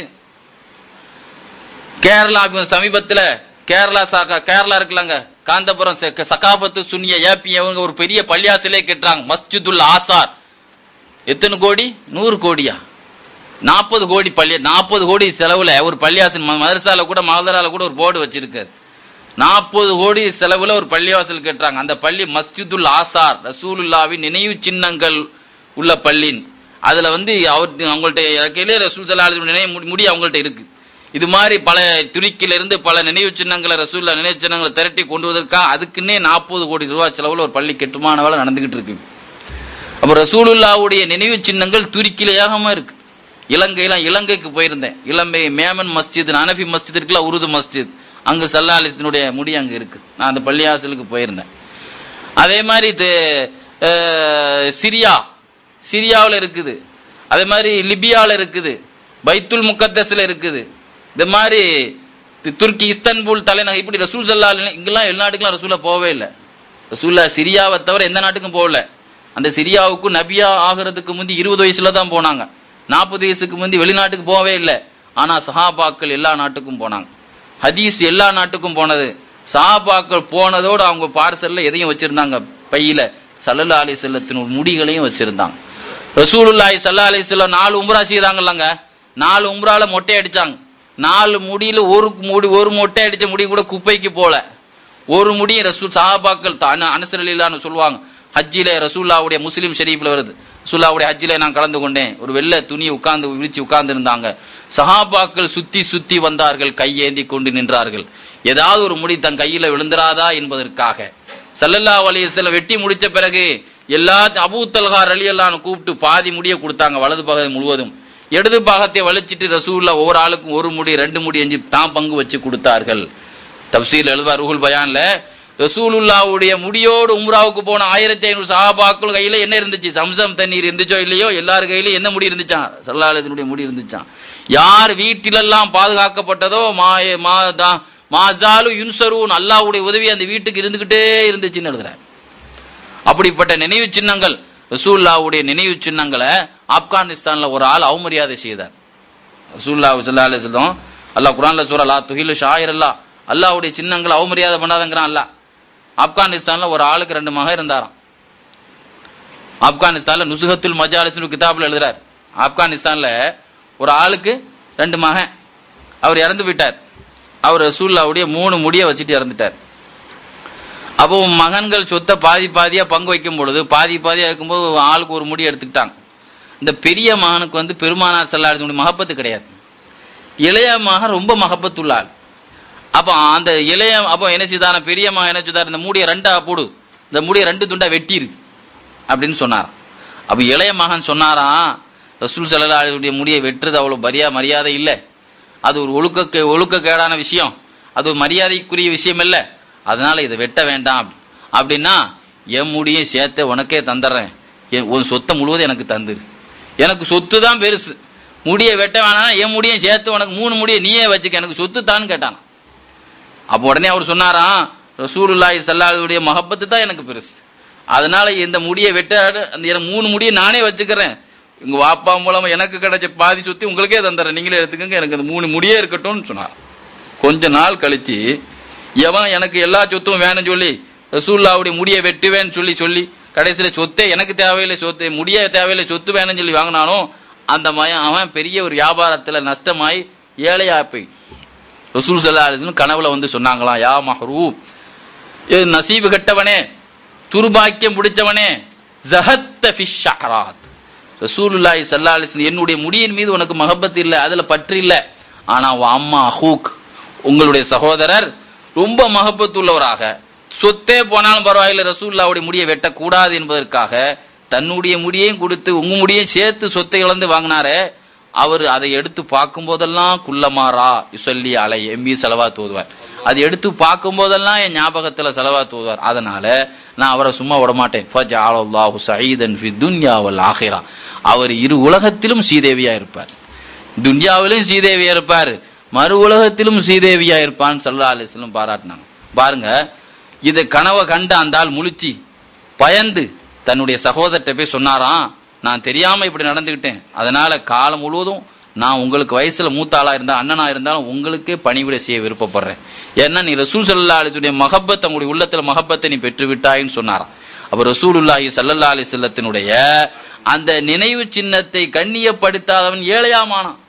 கேரளா இப்ப சமீபத்துல கேரளா சாக்கா கேரளா இருக்குல்லங்க காந்தபுரம் செ- சகாபத்து சுன்னிய ஏபி அவங்க ஒரு பெரிய பள்ளியாசிலே கட்டுறாங்க மஸ்ஜிதுல் ஆசார் எத்தனை கோடி நூறு கோடியா நாற்பது கோடி பள்ளி நாற்பது கோடி செலவுல ஒரு பள்ளியாசல் ம- மதரசால கூட மதரால கூட ஒரு போர்டு வச்சிருக்காரு நாற்பது கோடி செலவுல ஒரு பள்ளிவாசல் கட்டுறாங்க அந்த பள்ளி மஸ்ஜிதுல் ஆசார் ரசூலுல்லாவின் நினைவு சின்னங்கள் உள்ள பள்ளின் அதுல வந்து அவர் அவங்கள்ட்ட இறக்கையிலே ரசூல் சலாஹ் நினைவு முடி- முடி அவங்கள்ட்ட இருக்கு இது மாதிரி பல துருக்கில இருந்து பல நினைவு சின்னங்களை ரசூல்லா நினைவு சின்னங்களை திரட்டி கொண்டு வருவதற்காக அதுக்குன்னே நாற்பது கோடி ரூபாய் செலவுல ஒரு பள்ளி கெட்டுமான வேலை நடந்துகிட்டு இருக்கு அப்ப ரசூலுல்லாவுடைய நினைவு சின்னங்கள் துருக்கில ஏகமா இருக்கு இலங்கையெல்லாம் இலங்கைக்கு போயிருந்தேன் இலங்கை மேமன் மஸ்ஜித் அனஃபி மஸ்ஜித் இருக்குல்ல உருது மஸ்ஜித் அங்கு சல்லாலிசனுடைய முடி அங்க இருக்கு நான் அந்த பள்ளியாசலுக்கு போயிருந்தேன் அதே மாதிரி இது, அஹ், சிரியா சிரியாவில் இருக்குது அதே மாதிரி லிபியாவில் இருக்குது பைத்துல் முக்கத்தஸ்ல இருக்குது இந்த மாதிரி தி- துருக்கி இஸ்தான்புல் தலைநகர் இப்படி ரசூல் சல்லா இங்கெல்லாம் எல்லா நாட்டுக்கெல்லாம் ரசூலா போகவே இல்லை ரசூல்லா சிரியாவை தவிர எந்த நாட்டுக்கும் போகல அந்த சிரியாவுக்கு நபியா ஆகிறதுக்கு முந்தி இருபது வயசுல தான் போனாங்க நாற்பது வயசுக்கு முந்தி வெளிநாட்டுக்கு போகவே இல்லை ஆனா சஹாபாக்கள் எல்லா நாட்டுக்கும் போனாங்க ஹதீஸ் எல்லா நாட்டுக்கும் போனது சஹாபாக்கள் போனதோடு அவங்க பார்சல்ல எதையும் வச்சிருந்தாங்க பையில சல்லல்லா அலி செல்லத்தின் முடிகளையும் வச்சிருந்தாங்க ரசூலுல்லாஹி சல்லா அலி செல்லம் நாலு உம்ரா செய்தாங்கல்லங்க நாலு உம்ரால மொட்டை அடிச்சாங்க நாலு முடியில ஒரு முடி ஒரு மொட்டை அடிச்ச முடி கூட குப்பைக்கு போல ஒரு முடியும் ரசூல் சஹாபாக்கள் தான் அனுசரலில்லான்னு சொல்லுவாங்க ஹஜ்ஜில ரசூல்லாவுடைய முஸ்லீம் ஷெரீஃப்ல வருது ரசூல்லாவுடைய ஹஜ்ஜில நான் கலந்து கொண்டேன் ஒரு வெள்ளை துணி உட்கார்ந்து விரிச்சு உட்கார்ந்து இருந்தாங்க சஹாபாக்கள் சுத்தி சுத்தி வந்தார்கள் கையேந்தி கொண்டு நின்றார்கள் ஏதாவது ஒரு முடி தன் கையில விழுந்துராதா என்பதற்காக சல்லல்லா அலைஹிஸ்ஸலாம் வெட்டி முடிச்ச பிறகு எல்லா அபூ தல்ஹா ரலியல்லான்னு கூப்பிட்டு பாதி முடிய கொடுத்தாங்க வலது பகுதி முழுவதும் இடது பாகத்தை வலிச்சிட்டு ரசூல்லா ஒவ்வொரு ஆளுக்கும் ஒரு முடி ரெண்டு முடி எஞ்சி தான் பங்கு வச்சு கொடுத்தார்கள் தப்சீல் எழுதுவார் ருஹுல் பயான்ல ரசூலுல்லாவுடைய முடியோடு உம்ராவுக்கு போன ஆயிரத்தி ஐநூறு சஹாபாக்கள் கையில என்ன இருந்துச்சு சம்சம் தண்ணீர் இருந்துச்சோ இல்லையோ எல்லார் கையிலும் என்ன முடி இருந்துச்சான் சல்லாலத்தினுடைய முடி இருந்துச்சான் யார் வீட்டிலெல்லாம் பாதுகாக்கப்பட்டதோ மா மா தா- மாசாலு யுன்சரூன் அல்லாஹ்வுடைய உதவி அந்த வீட்டுக்கு இருந்துகிட்டே இருந்துச்சுன்னு எழுதுறார் அப்படிப்பட்ட நினைவு சின்னங்கள் ரசூல்லாவுடைய நினைவு சின்னங்களை ஆப்கானிஸ்தான்ல ஒரு ஆள் அவமரியாதை செய்தார் ரசூல்லா சல்லா அலிஸ்லம் அல்லாஹ் குரான்ல சூரா லா துஹிலு ஷாயிர் அல்லா அல்லாஹ்வுடைய சின்னங்களை அவமரியாதை பண்ணாதங்கிறான் அல்லாஹ் ஆப்கானிஸ்தான்ல ஒரு ஆளுக்கு ரெண்டு மகன் இருந்தாராம் ஆப்கானிஸ்தான்ல நுசுகத்துல் மஜாலிஸ்னு கிதாபில் எழுதுறார் ஆப்கானிஸ்தான்ல ஒரு ஆளுக்கு ரெண்டு மகன் அவர் இறந்து விட்டார் அவர் ரசூல்லாவுடைய மூணு முடியை வச்சுட்டு இறந்துட்டார் அப்போ உன் மகன்கள் சொத்தை பாதி பாதியா பங்கு வைக்கும் பொழுது பாதி பாதியா இருக்கும்போது ஆளுக்கு ஒரு முடி எடுத்துக்கிட்டாங்க இந்த பெரிய மகனுக்கு வந்து பெருமானார் செல்லாத மகப்பத்து கிடையாது இளைய மகன் ரொம்ப மகப்பத்துள்ள ஆள் அப்போ அந்த இளைய அப்போ என்ன செய்தான பெரிய மகன் என்ன செய்தார் இந்த மூடியை ரெண்டா போடு இந்த மூடியை ரெண்டு துண்டா வெட்டிரு அப்படின்னு சொன்னாராம் அப்போ இளைய மகன் சொன்னாராம் ரசூல் சல்லாவுடைய முடியை வெட்டுறது அவ்வளோ மரியா மரியாதை இல்லை அது ஒரு ஒழுக்க ஒழுக்கக்கேடான விஷயம் அது ஒரு மரியாதைக்குரிய விஷயம் இல்லை அதனால இதை வெட்ட வேண்டாம் அப்படின்னா என் முடியும் சேர்த்து உனக்கே தந்துடுறேன் என் உன் சொத்தை முழுவதும் எனக்கு தந்துரு எனக்கு சொத்து தான் பெருசு முடியை வெட்ட வேணாம் என் முடியும் சேர்த்து உனக்கு மூணு முடியை நீயே வச்சுக்க எனக்கு சொத்து தான் கேட்டான் அப்போ உடனே அவர் சொன்னாராம் ரசூலுல்லாஹி ஸல்லல்லாஹுடைய மஹப்பத்து தான் எனக்கு பெருசு அதனால இந்த முடியை வெட்ட அந்த எனக்கு மூணு முடியை நானே வச்சுக்கிறேன் உங்க வாப்பா மூலமா எனக்கு கிடைச்ச பாதி சொத்தி உங்களுக்கே தந்துடுறேன் நீங்களே எடுத்துக்கங்க எனக்கு அந்த மூணு முடியே இருக்கட்டும்னு சொன்னார் கொஞ்ச நாள் கழிச்சு எவன் எனக்கு எல்லா சொத்தும் வேணும்னு சொல்லி ரசூல்லாவுடைய முடியை வெட்டுவேன்னு சொல்லி சொல்லி கடைசியில் சொத்தே எனக்கு தேவையில்லை சொத்து முடிய தேவையில்லை சொத்து வேணும்னு சொல்லி வாங்கினானோ அந்த மயன் அவன் பெரிய ஒரு வியாபாரத்தில் நஷ்டமாய் ஏழையா போய் ரசூல் சல்லா அலிஸ்னு கனவுல வந்து சொன்னாங்களாம் யா மஹரூ இது நசீபு கட்டவனே துர்பாக்கியம் பிடிச்சவனே ஜஹத்த ஃபிஷ் ஷஹராத் ரசூலுல்லாஹி ஸல்லல்லாஹு அலைஹி வஸல்லம் என்னுடைய முடியின் மீது உனக்கு மஹப்பத் இல்லை அதுல பற்று இல்லை ஆனா உன் அம்மா அஹூக் உங்களுடைய சகோதரர் ரொம்ப மஹப்பத் உள்ளவராக சொத்தே போனாலும் பரவாயில்லை ரசூல்லாவுடைய முடியை வெட்டக்கூடாது என்பதற்காக தன்னுடைய முடியையும் கொடுத்து உங்க முடியையும் சேர்த்து சொத்தை இழந்து வாங்கினாரே அவர் அதை எடுத்து பார்க்கும் போதெல்லாம் குள்ளமாறா சொல்லி அலை எம்பி செலவா தோதுவார் அது எடுத்து பார்க்கும் போதெல்லாம் என் ஞாபகத்துல செலவா தோதுவார் அதனால நான் அவரை சும்மா விட மாட்டேன் ஃபஜஅலல்லாஹு சயீதன் ஃபி துன்யா வல் ஆஹிரா அவர் இரு உலகத்திலும் சீதேவியா இருப்பார் துன்யாவிலும் சீதேவியா இருப்பார் மறு உலகத்திலும் சீதேவியா இருப்பான்னு சல்லா அலிஸ்லம் பாராட்டினாங்க பாருங்க இதை கனவை கண்டு அந்த ஆள் முழிச்சு பயந்து தன்னுடைய சகோதரர்கிட்ட போய் சொன்னாராம் நான் தெரியாம இப்படி நடந்துக்கிட்டேன் அதனால காலம் முழுவதும் நான் உங்களுக்கு வயசுல மூத்த ஆளா இருந்தா அண்ணனா இருந்தாலும் உங்களுக்கே பணிவிடை செய்ய விருப்பப்படுறேன் ஏன்னா நீ ரசூல் சல்லா அலிசுடைய மகப்பத் உங்களுடைய உள்ளத்துல மகப்பத்தை நீ பெற்று விட்டாயின்னு சொன்னாராம் அப்ப ரசூலுல்லாஹி சல்லல்லா அலி செல்லத்தினுடைய அந்த நினைவு சின்னத்தை கண்ணியப்படுத்தாதவன் ஏழையாமானான்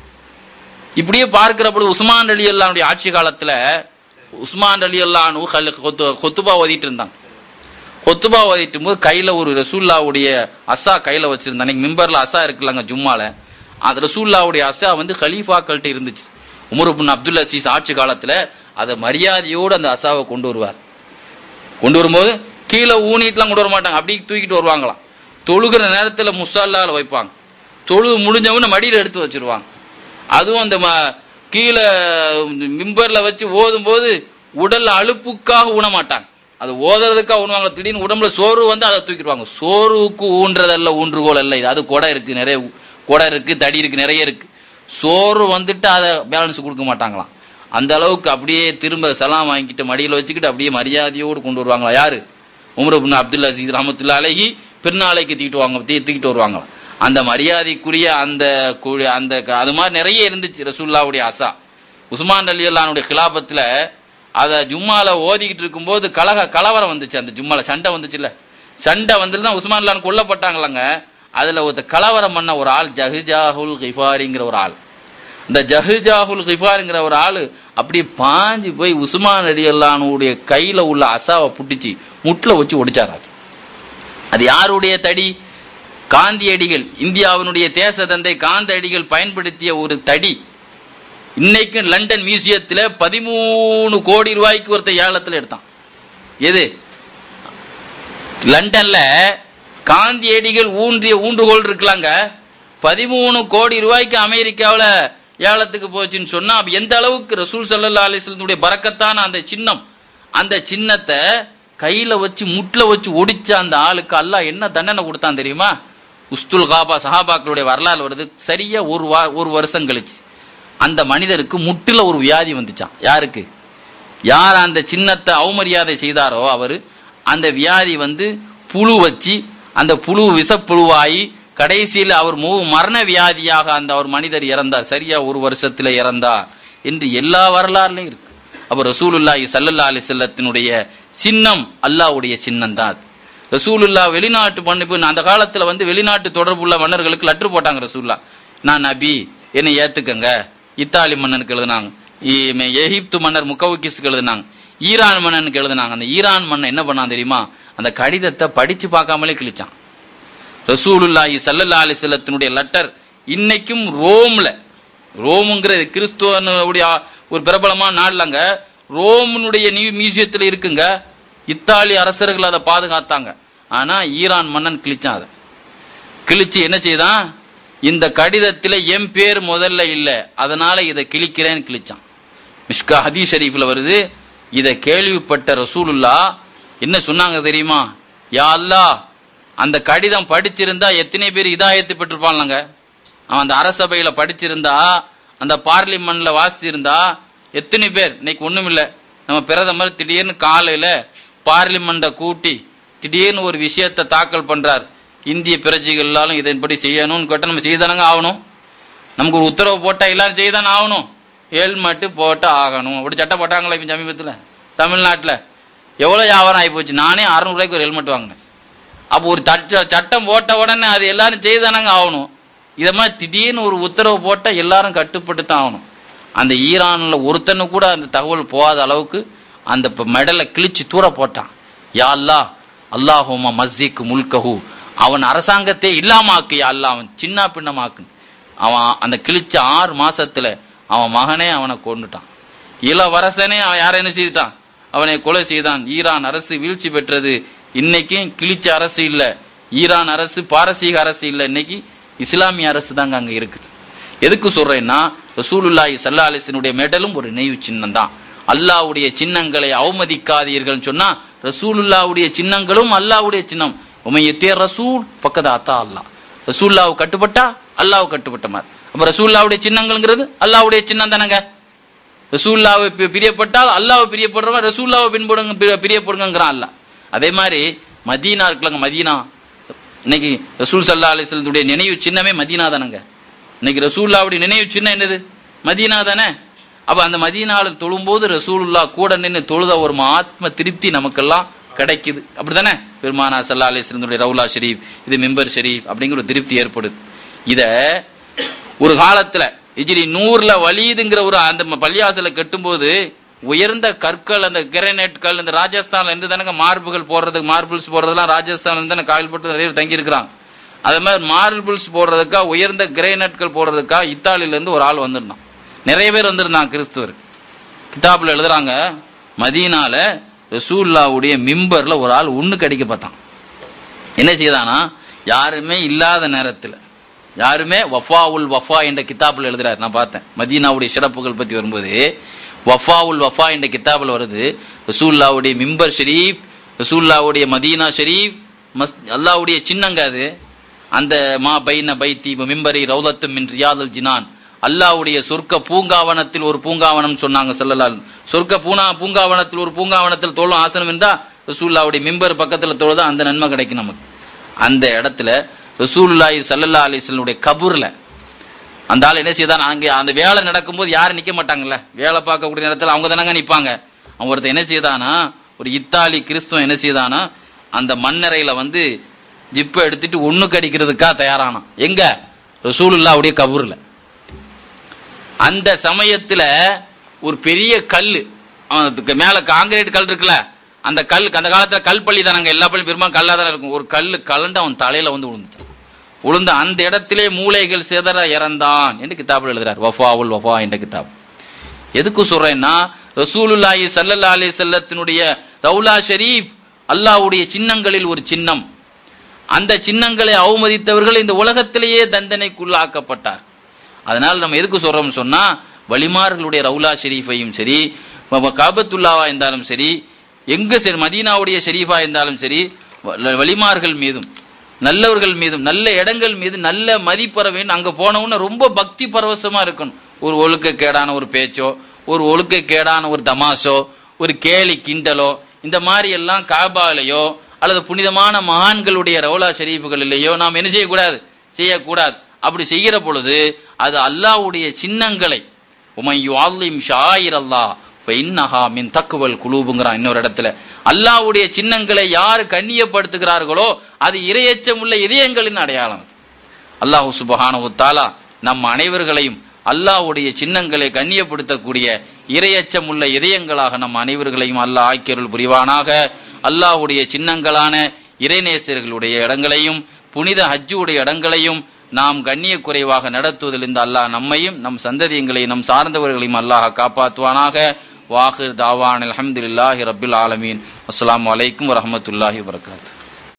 இப்படியே பார்க்கிற பொழுது உஸ்மான் அலி அல்லானுடைய ஆட்சி காலத்துல உஸ்மான் அலி அல்லானு கொத்துபா ஓதிட்டு இருந்தாங்க கொத்துபா ஓதிட்டு போது கையில ஒரு ரசூல்லாவுடைய அசா கையில வச்சிருந்தாங்க அன்னைக்கு மிம்பர்ல அசா இருக்குல்லங்க ஜும்மால அந்த ரசூல்லாவுடைய அசா வந்து கலீஃபாக்கள்கிட்ட இருந்துச்சு உமர் பின் அப்துல் அசீஸ் ஆட்சி காலத்துல அதை மரியாதையோடு அந்த அசாவை கொண்டு வருவார் கொண்டு வரும்போது கீழே ஊனிட்டுலாம் கொண்டு வர மாட்டாங்க அப்படியே தூக்கிட்டு வருவாங்களாம் தொழுகிற நேரத்துல முசால்லால வைப்பாங்க தொழுது முடிஞ்சவன மடியில எடுத்து வச்சிருவாங்க அதுவும் அந்த ம- கீழே மிம்பர்ல வச்சு ஓதும் போது உடல் அலுப்புக்காக ஊன மாட்டாங்க அது ஓதுறதுக்காக ஊனுவாங்க திடீர்னு உடம்புல சோறு வந்து அதை தூக்கிடுவாங்க சோறுக்கு ஊன்றதல்ல ஊன்றுகோல் அல்ல இது அது கொடை இருக்கு நிறைய கொடை இருக்கு தடி இருக்கு நிறைய இருக்கு சோறு வந்துட்டு அதை பேலன்ஸ் கொடுக்க மாட்டாங்களாம் அந்த அளவுக்கு அப்படியே திரும்ப சலாம் வாங்கிட்டு மடியில் வச்சுக்கிட்டு அப்படியே மரியாதையோடு கொண்டு வருவாங்களா யாரு உமர் இப்னு அப்துல் அசீஸ் ரஹமத்துல்லா அலைஹி பிறநாளைக்கு தூக்கிட்டு வாங்க தூ- தூக்கிட்டு வருவாங்களாம் அந்த மரியாதைக்குரிய அந்த கு- அந்த க- அது மாதிரி நிறைய இருந்துச்சு ரசூல்லாவுடைய அசா உஸ்மான் அலி அல்லானுடைய கிலாபத்தில் அதை ஜும்மால ஓதிக்கிட்டு இருக்கும்போது கலக கலவரம் வந்துச்சு அந்த ஜும்மால சண்டை வந்துச்சுல்ல சண்டை வந்துட்டு தான் உஸ்மான் அல்லான் கொல்லப்பட்டாங்களாங்க அதில் ஒரு கலவரம் பண்ண ஒரு ஆள் ஜஹிஜாஹுல் கிஃபாரிங்கிற ஒரு ஆள் இந்த ஜஹுஜாஹுல் கிஃபாருங்கிற ஒரு ஆளு அப்படியே பாஞ்சு போய் உஸ்மான் அடியல்லானுடைய கையில உள்ள அசாவை புட்டிச்சு முட்டில் வச்சு ஒடிச்சாராது அது யாருடைய தடி காந்தியடிகள் இந்தியாவினுடைய தேச தந்தை காந்தியடிகள் பயன்படுத்திய ஒரு தடி இன்னைக்கு லண்டன் மியூசியத்தில் பதிமூணு கோடி ரூபாய்க்கு ஒருத்தர் ஏலத்தில் எடுத்தான் எது லண்டன்ல காந்தியடிகள் ஊன்றிய ஊன்றுகோல் இருக்கலாங்க பதிமூணு கோடி ரூபாய்க்கு அமெரிக்காவில் ஏலத்துக்கு போச்சுன்னு சொன்னா அப்ப எந்த அளவுக்கு ரசூல் சல்லா அலிஸ்லத்துடைய பறக்கத்தான அந்த சின்னம் அந்த சின்னத்தை கையில வச்சு முட்டில் வச்சு ஒடிச்ச அந்த ஆளுக்கு அல்லாஹ் என்ன தண்டனை கொடுத்தான் தெரியுமா உஸ்துல் காபா சஹாபாக்களுடைய வரலாறு வருது சரியா ஒரு வா ஒரு வருஷம் கழிச்சு அந்த மனிதருக்கு முட்டில் ஒரு வியாதி வந்துச்சான் யாருக்கு யார் அந்த சின்னத்தை அவமரியாதை செய்தாரோ அவர் அந்த வியாதி வந்து புழு வச்சு அந்த புழு விஷப்புழுவாகி கடைசியில் அவர் மூ மரண வியாதியாக அந்த அவர் மனிதர் இறந்தார் சரியா ஒரு வருஷத்துல இறந்தார் என்று எல்லா வரலாறுலையும் இருக்கு அப்ப ரசூலுல்லாஹி சல்லல்லா அலி செல்லத்தினுடைய சின்னம் அல்லாஹ்வுடைய சின்னம் தான் அது ரசூலுல்லா வெளிநாட்டு பண்ணிப்பு அந்த காலத்துல வந்து வெளிநாட்டு தொடர்புள்ள மன்னர்களுக்கு லெட்ரு போட்டாங்க ரசூல்லா நான் நபி என்னை ஏத்துக்கங்க இத்தாலி மன்னனுக்கு எழுதுனாங்க இ- எகிப்து மன்னர் முக்கவுக்கிஸுக்கு எழுதுனாங்க ஈரான் மன்னனுக்கு எழுதுனாங்க அந்த ஈரான் மன்னன் என்ன பண்ணான் தெரியுமா அந்த கடிதத்தை படிச்சு பார்க்காமலே கிழிச்சான் ரசூலுல்லாஹி சல்லல்லா அலிஸ்லத்தினுடைய லெட்டர் இன்னைக்கும் ரோம்ல ரோமுங்கிறது கிறிஸ்துவனுடைய ஒரு பிரபலமான நாடுலங்க ரோமனுடைய நியூ மியூசியத்தில் இருக்குங்க இத்தாலி அரசர்கள் அதை பாதுகாத்தாங்க ஆனா ஈரான் மன்னன் கிழிச்சான் அதை கிழிச்சு என்ன செய்தான் இந்த கடிதத்தில் என் பேர் முதல்ல இல்லை அதனால இதை கிழிக்கிறேன்னு கிழிச்சான் மிஷ்கா ஹதீஸ் ஷரீஃப்ல வருது இதை கேள்விப்பட்ட ரசூலுல்லா என்ன சொன்னாங்க தெரியுமா யா அல்லாஹ் அந்த கடிதம் படிச்சிருந்தா எத்தனை பேர் இதாயத்து பெற்றிருப்பான்லங்க அவன் அந்த அரசபையில படிச்சிருந்தா அந்த பார்லிமெண்ட்ல வாசிச்சிருந்தா எத்தனை பேர் இன்னைக்கு ஒண்ணும் இல்ல நம்ம பிரதமர் திடீர்னு காலையில பார்லிமெண்ட கூட்டி திடீர்னு ஒரு விஷயத்தை தாக்கல் பண்றார் இந்திய பிரஜைகள் எல்லாரும் இதன்படி செய்யணும்னு கேட்டா நம்ம செய்தானங்க ஆகணும் நமக்கு ஒரு உத்தரவு போட்டா எல்லாரும் செய்தானே ஆகணும் ஹெல்மெட்டு போட்டு ஆகணும் அப்படி சட்டம் போட்டாங்களா இப்போ சமீபத்தில் தமிழ்நாட்டில் எவ்வளோ வியாபாரம் ஆகி போச்சு நானே அறநூறுவாய்க்கு ஒரு ஹெல்மெட் வாங்கினேன் அப்போ ஒரு சட்ட சட்டம் போட்ட உடனே அது எல்லாரும் செய்தானங்க ஆகணும் இதை மாதிரி திடீர்னு ஒரு உத்தரவு போட்டால் எல்லாரும் கட்டுப்பட்டு தான் ஆகணும் அந்த ஈரானில் ஒருத்தனு கூட அந்த தகவல் போகாத அளவுக்கு அந்த ப- மெடலை கிழிச்சு தூர போட்டான் யா அல்லாஹ் அல்லாஹுமா மஸ்ஜிக்கு முல்கஹு அவன் அரசாங்கத்தை இல்லாமாக்கு யா அல்லாஹ் அவன் சின்ன பின்னமாக்கு அவன் அந்த கிழிச்ச ஆறு மாசத்துல அவன் மகனே அவனை கொண்டுட்டான் இளவரசனே அவன் யாரை என்ன செய்துட்டான் அவனை கொலை செய்தான் ஈரான் அரசு வீழ்ச்சி பெற்றது இன்னைக்கும் கிழிச்ச அரசு இல்ல ஈரான் அரசு பாரசீக அரசு இல்ல இன்னைக்கு இஸ்லாமிய அரசு தாங்க அங்க இருக்குது எதுக்கு சொல்றேன்னா ரசூலுல்லாஹி சல்லா அலிஸ்னுடைய மெடலும் ஒரு நினைவு சின்னம் தான் அல்லாஹ்வுடைய சின்னங்களை அவமதிக்காதீர்கள் சொன்னா ரசூலுல்லாவுடைய சின்னங்களும் அல்லாஹ்வுடைய சின்னம் உமையத்தே ரசூல் பக்கத அத்தா அல்லாஹ் ரசூல்லாவு கட்டுப்பட்டா அல்லாஹ் கட்டுப்பட்ட மாதிரி அப்ப ரசூல்லாவுடைய சின்னங்கள்ங்கிறது அல்லாஹ்வுடைய சின்னம் தானங்க ரசூல்லாவை பி- பிரியப்பட்டால் அல்லாஹ்வை பிரியப்படுறவன் ரசூல்லாவை பின்படுங்க பிரிய- பிரியப்படுங்கிறான் அல்லாஹ் அதே மாதிரி மதீனா இருக்குல்லங்க மதீனா இன்னைக்கு ரசூல் சல்லா அலிஸ்லத்துடைய நினைவு சின்னமே மதீனா தானங்க இன்னைக்கு ரசூல்லாவுடைய நினைவு சின்னம் என்னது மதீனா தானே அப்ப அந்த மதீனாவில் தொழும்போது ரசூலுல்லா கூட நின்று தொழுத ஒரு ஆத்ம திருப்தி நமக்கெல்லாம் கிடைக்குது அப்படிதானே பெருமானா சல்லா அலிஸ்லத்துடைய ரவுலா ஷெரீப் இது மெம்பர் ஷெரீப் அப்படிங்கிற ஒரு திருப்தி ஏற்படுது இத ஒரு காலத்துல இஜிரி நூறுல வலிதுங்கிற ஒரு அந்த ம- பள்ளிவாசலை கட்டும்போது உயர்ந்த கற்கள் அந்த கிரனைட் கல் இந்த ராஜஸ்தான்ல இருந்து தானங்க மார்புகள் போடுறதுக்கு மார்பிள்ஸ் போடுறதுலாம் ராஜஸ்தான்ல இருந்து தானே காயல்பட்டு நிறைய பேர் தங்கி இருக்கிறாங்க அதே மாதிரி மார்பிள்ஸ் போடுறதுக்கா உயர்ந்த கிரனைட்கள் போடுறதுக்கா இத்தாலியில இருந்து ஒரு ஆள் வந்திருந்தான் நிறைய பேர் வந்திருந்தாங்க கிறிஸ்துவர் கிதாபில் எழுதுறாங்க மதீனால ரசூல்லாவுடைய மிம்பர்ல ஒரு ஆள் ஒண்ணு கடிக்க பார்த்தான் என்ன செய்தானா யாருமே இல்லாத நேரத்தில் யாருமே வஃபா உல் வஃபா என்ற கிதாபில் எழுதுறாரு நான் பார்த்தேன் மதீனாவுடைய சிறப்புகள் பத்தி வரும்போது வஃபா உல் வஃபா என்ற கிதாபில் வருது ரசூல்லாவுடைய மிம்பர் ஷெரீப் ரசூல்லாவுடைய மதீனா ஷெரீப் மஸ் அல்லாவுடைய சின்னங்க அது அந்த மா பைன பைத்தி மிம்பரி ரௌலத்தும் மின் ரியாதுல் ஜினான் அல்லாவுடைய சொர்க்க பூங்காவனத்தில் ஒரு பூங்காவனம் சொன்னாங்க சொல்லலால் சொர்க்க பூனா பூங்காவனத்தில் ஒரு பூங்காவனத்தில் தோளும் ஆசனம் இருந்தா ரசூல்லாவுடைய மிம்பர் பக்கத்துல தொழுதா அந்த நன்மை கிடைக்கும் நமக்கு அந்த இடத்துல ரசூலுல்லாஹி சல்லல்லா அலிஸ்லனுடைய கபூர்ல அந்த ஆள் என்ன செய்தான் அங்கே அந்த வேலை நடக்கும்போது யாரும் நிக்க மாட்டாங்கல்ல வேலை பார்க்கக்கூடிய நேரத்தில் அவங்க தானங்க நிப்பாங்க அவன் ஒருத்தன் என்ன செய்தானா ஒரு இத்தாலி கிறிஸ்துவம் என்ன செய்தானா அந்த மண்ணறையில வந்து ஜிப்பை எடுத்துட்டு ஒண்ணுக்கு அடிக்கிறதுக்கா தயாரானான் எங்க ரசூலுல்லாவுடைய கபூர்ல அந்த சமயத்துல ஒரு பெரிய கல் அதுக்கு மேல காங்கிரீட் கல் இருக்குல்ல அந்த கல் அந்த காலத்துல கல் பள்ளி தானங்க எல்லா பள்ளியும் பெரும்பாலும் கல்லா தானே இருக்கும் ஒரு கல் கலண்டு அவன் தலையில வந்து விழுந்துட்டான் விழுந்த அந்த இடத்திலே மூளைகள் சிதற இறந்தான் என்று கிதாபில் எழுதுறார் வஃபாவுல் வஃபா என்ற கிதாப் எதுக்கு சொல்றேன்னா ரசூலுல்லாஹி ஸல்லல்லாஹு அலைஹி செல்லத்தினுடைய ரவுலா ஷரீப் அல்லாஹ்வுடைய சின்னங்களில் ஒரு சின்னம் அந்த சின்னங்களை அவமதித்தவர்கள் இந்த உலகத்திலேயே தண்டனைக்குள்ளாக்கப்பட்டார் அதனால் நம்ம எதுக்கு சொல்றோம்னு சொன்னா வலிமார்களுடைய ரவுலா ஷெரீஃபையும் சரி வ- காபத்துல்லாவா இருந்தாலும் சரி எங்க சரி மதீனாவுடைய ஷெரீஃபா இருந்தாலும் சரி வ- வலிமார்கள் மீதும் நல்லவர்கள் மீதும் நல்ல இடங்கள் மீது நல்ல மதிப்பெற வேண்டும் அங்க போனவுடனே ரொம்ப பக்தி பரவசமா இருக்கணும் ஒரு ஒழுக்கக்கேடான ஒரு பேச்சோ ஒரு ஒழுக்கக்கேடான ஒரு தமாஷோ ஒரு கேலி கிண்டலோ இந்த மாதிரி எல்லாம் காபாலையோ அல்லது புனிதமான மகான்களுடைய ரவுலா ஷெரீஃபுகளிலேயோ நாம் என்ன செய்யக்கூடாது செய்யக்கூடாது அப்படி செய்கிற பொழுது அது அல்லாஹ்வுடைய சின்னங்களை உமையு ஆலிம் ஷாயிர் அல்லாஹ் இன்னஹா மின் தக்குவல் குலூபுங்கிறான் இன்னொரு இடத்துல அல்லாஹ்வுடைய சின்னங்களை யார் கண்ணியப்படுத்துகிறார்களோ அது இரையச்சம் உள்ள இதயங்களின் அடையாளம் அல்லாஹ் சுபஹானஹு தஆலா நம் அனைவர்களையும் அல்லாஹ்வுடைய சின்னங்களை கண்ணியப்படுத்தக்கூடிய இரையச்சம் உள்ள இதயங்களாக நம் அனைவர்களையும் அல்லாஹ் ஆக்கியருள் புரிவானாக அல்லாஹ்வுடைய சின்னங்களான இறைநேசர்களுடைய இடங்களையும் புனித ஹஜ்ஜுடைய இடங்களையும் நாம் கண்ணிய குறைவாக நடத்துவதில் இந்த அல்லாஹ் நம்மையும் நம் சந்ததியங்களையும் நம் சார்ந்தவர்களையும் அல்லாஹ் காப்பாற்றுவானாக வாஹிர் தாவான் அல்ஹம்துலில்லாஹி ரப்பில் ஆலமீன் அஸ்ஸலாமு அலைக்கும் வரஹ்மத்துல்லாஹி வபரகாத்துஹு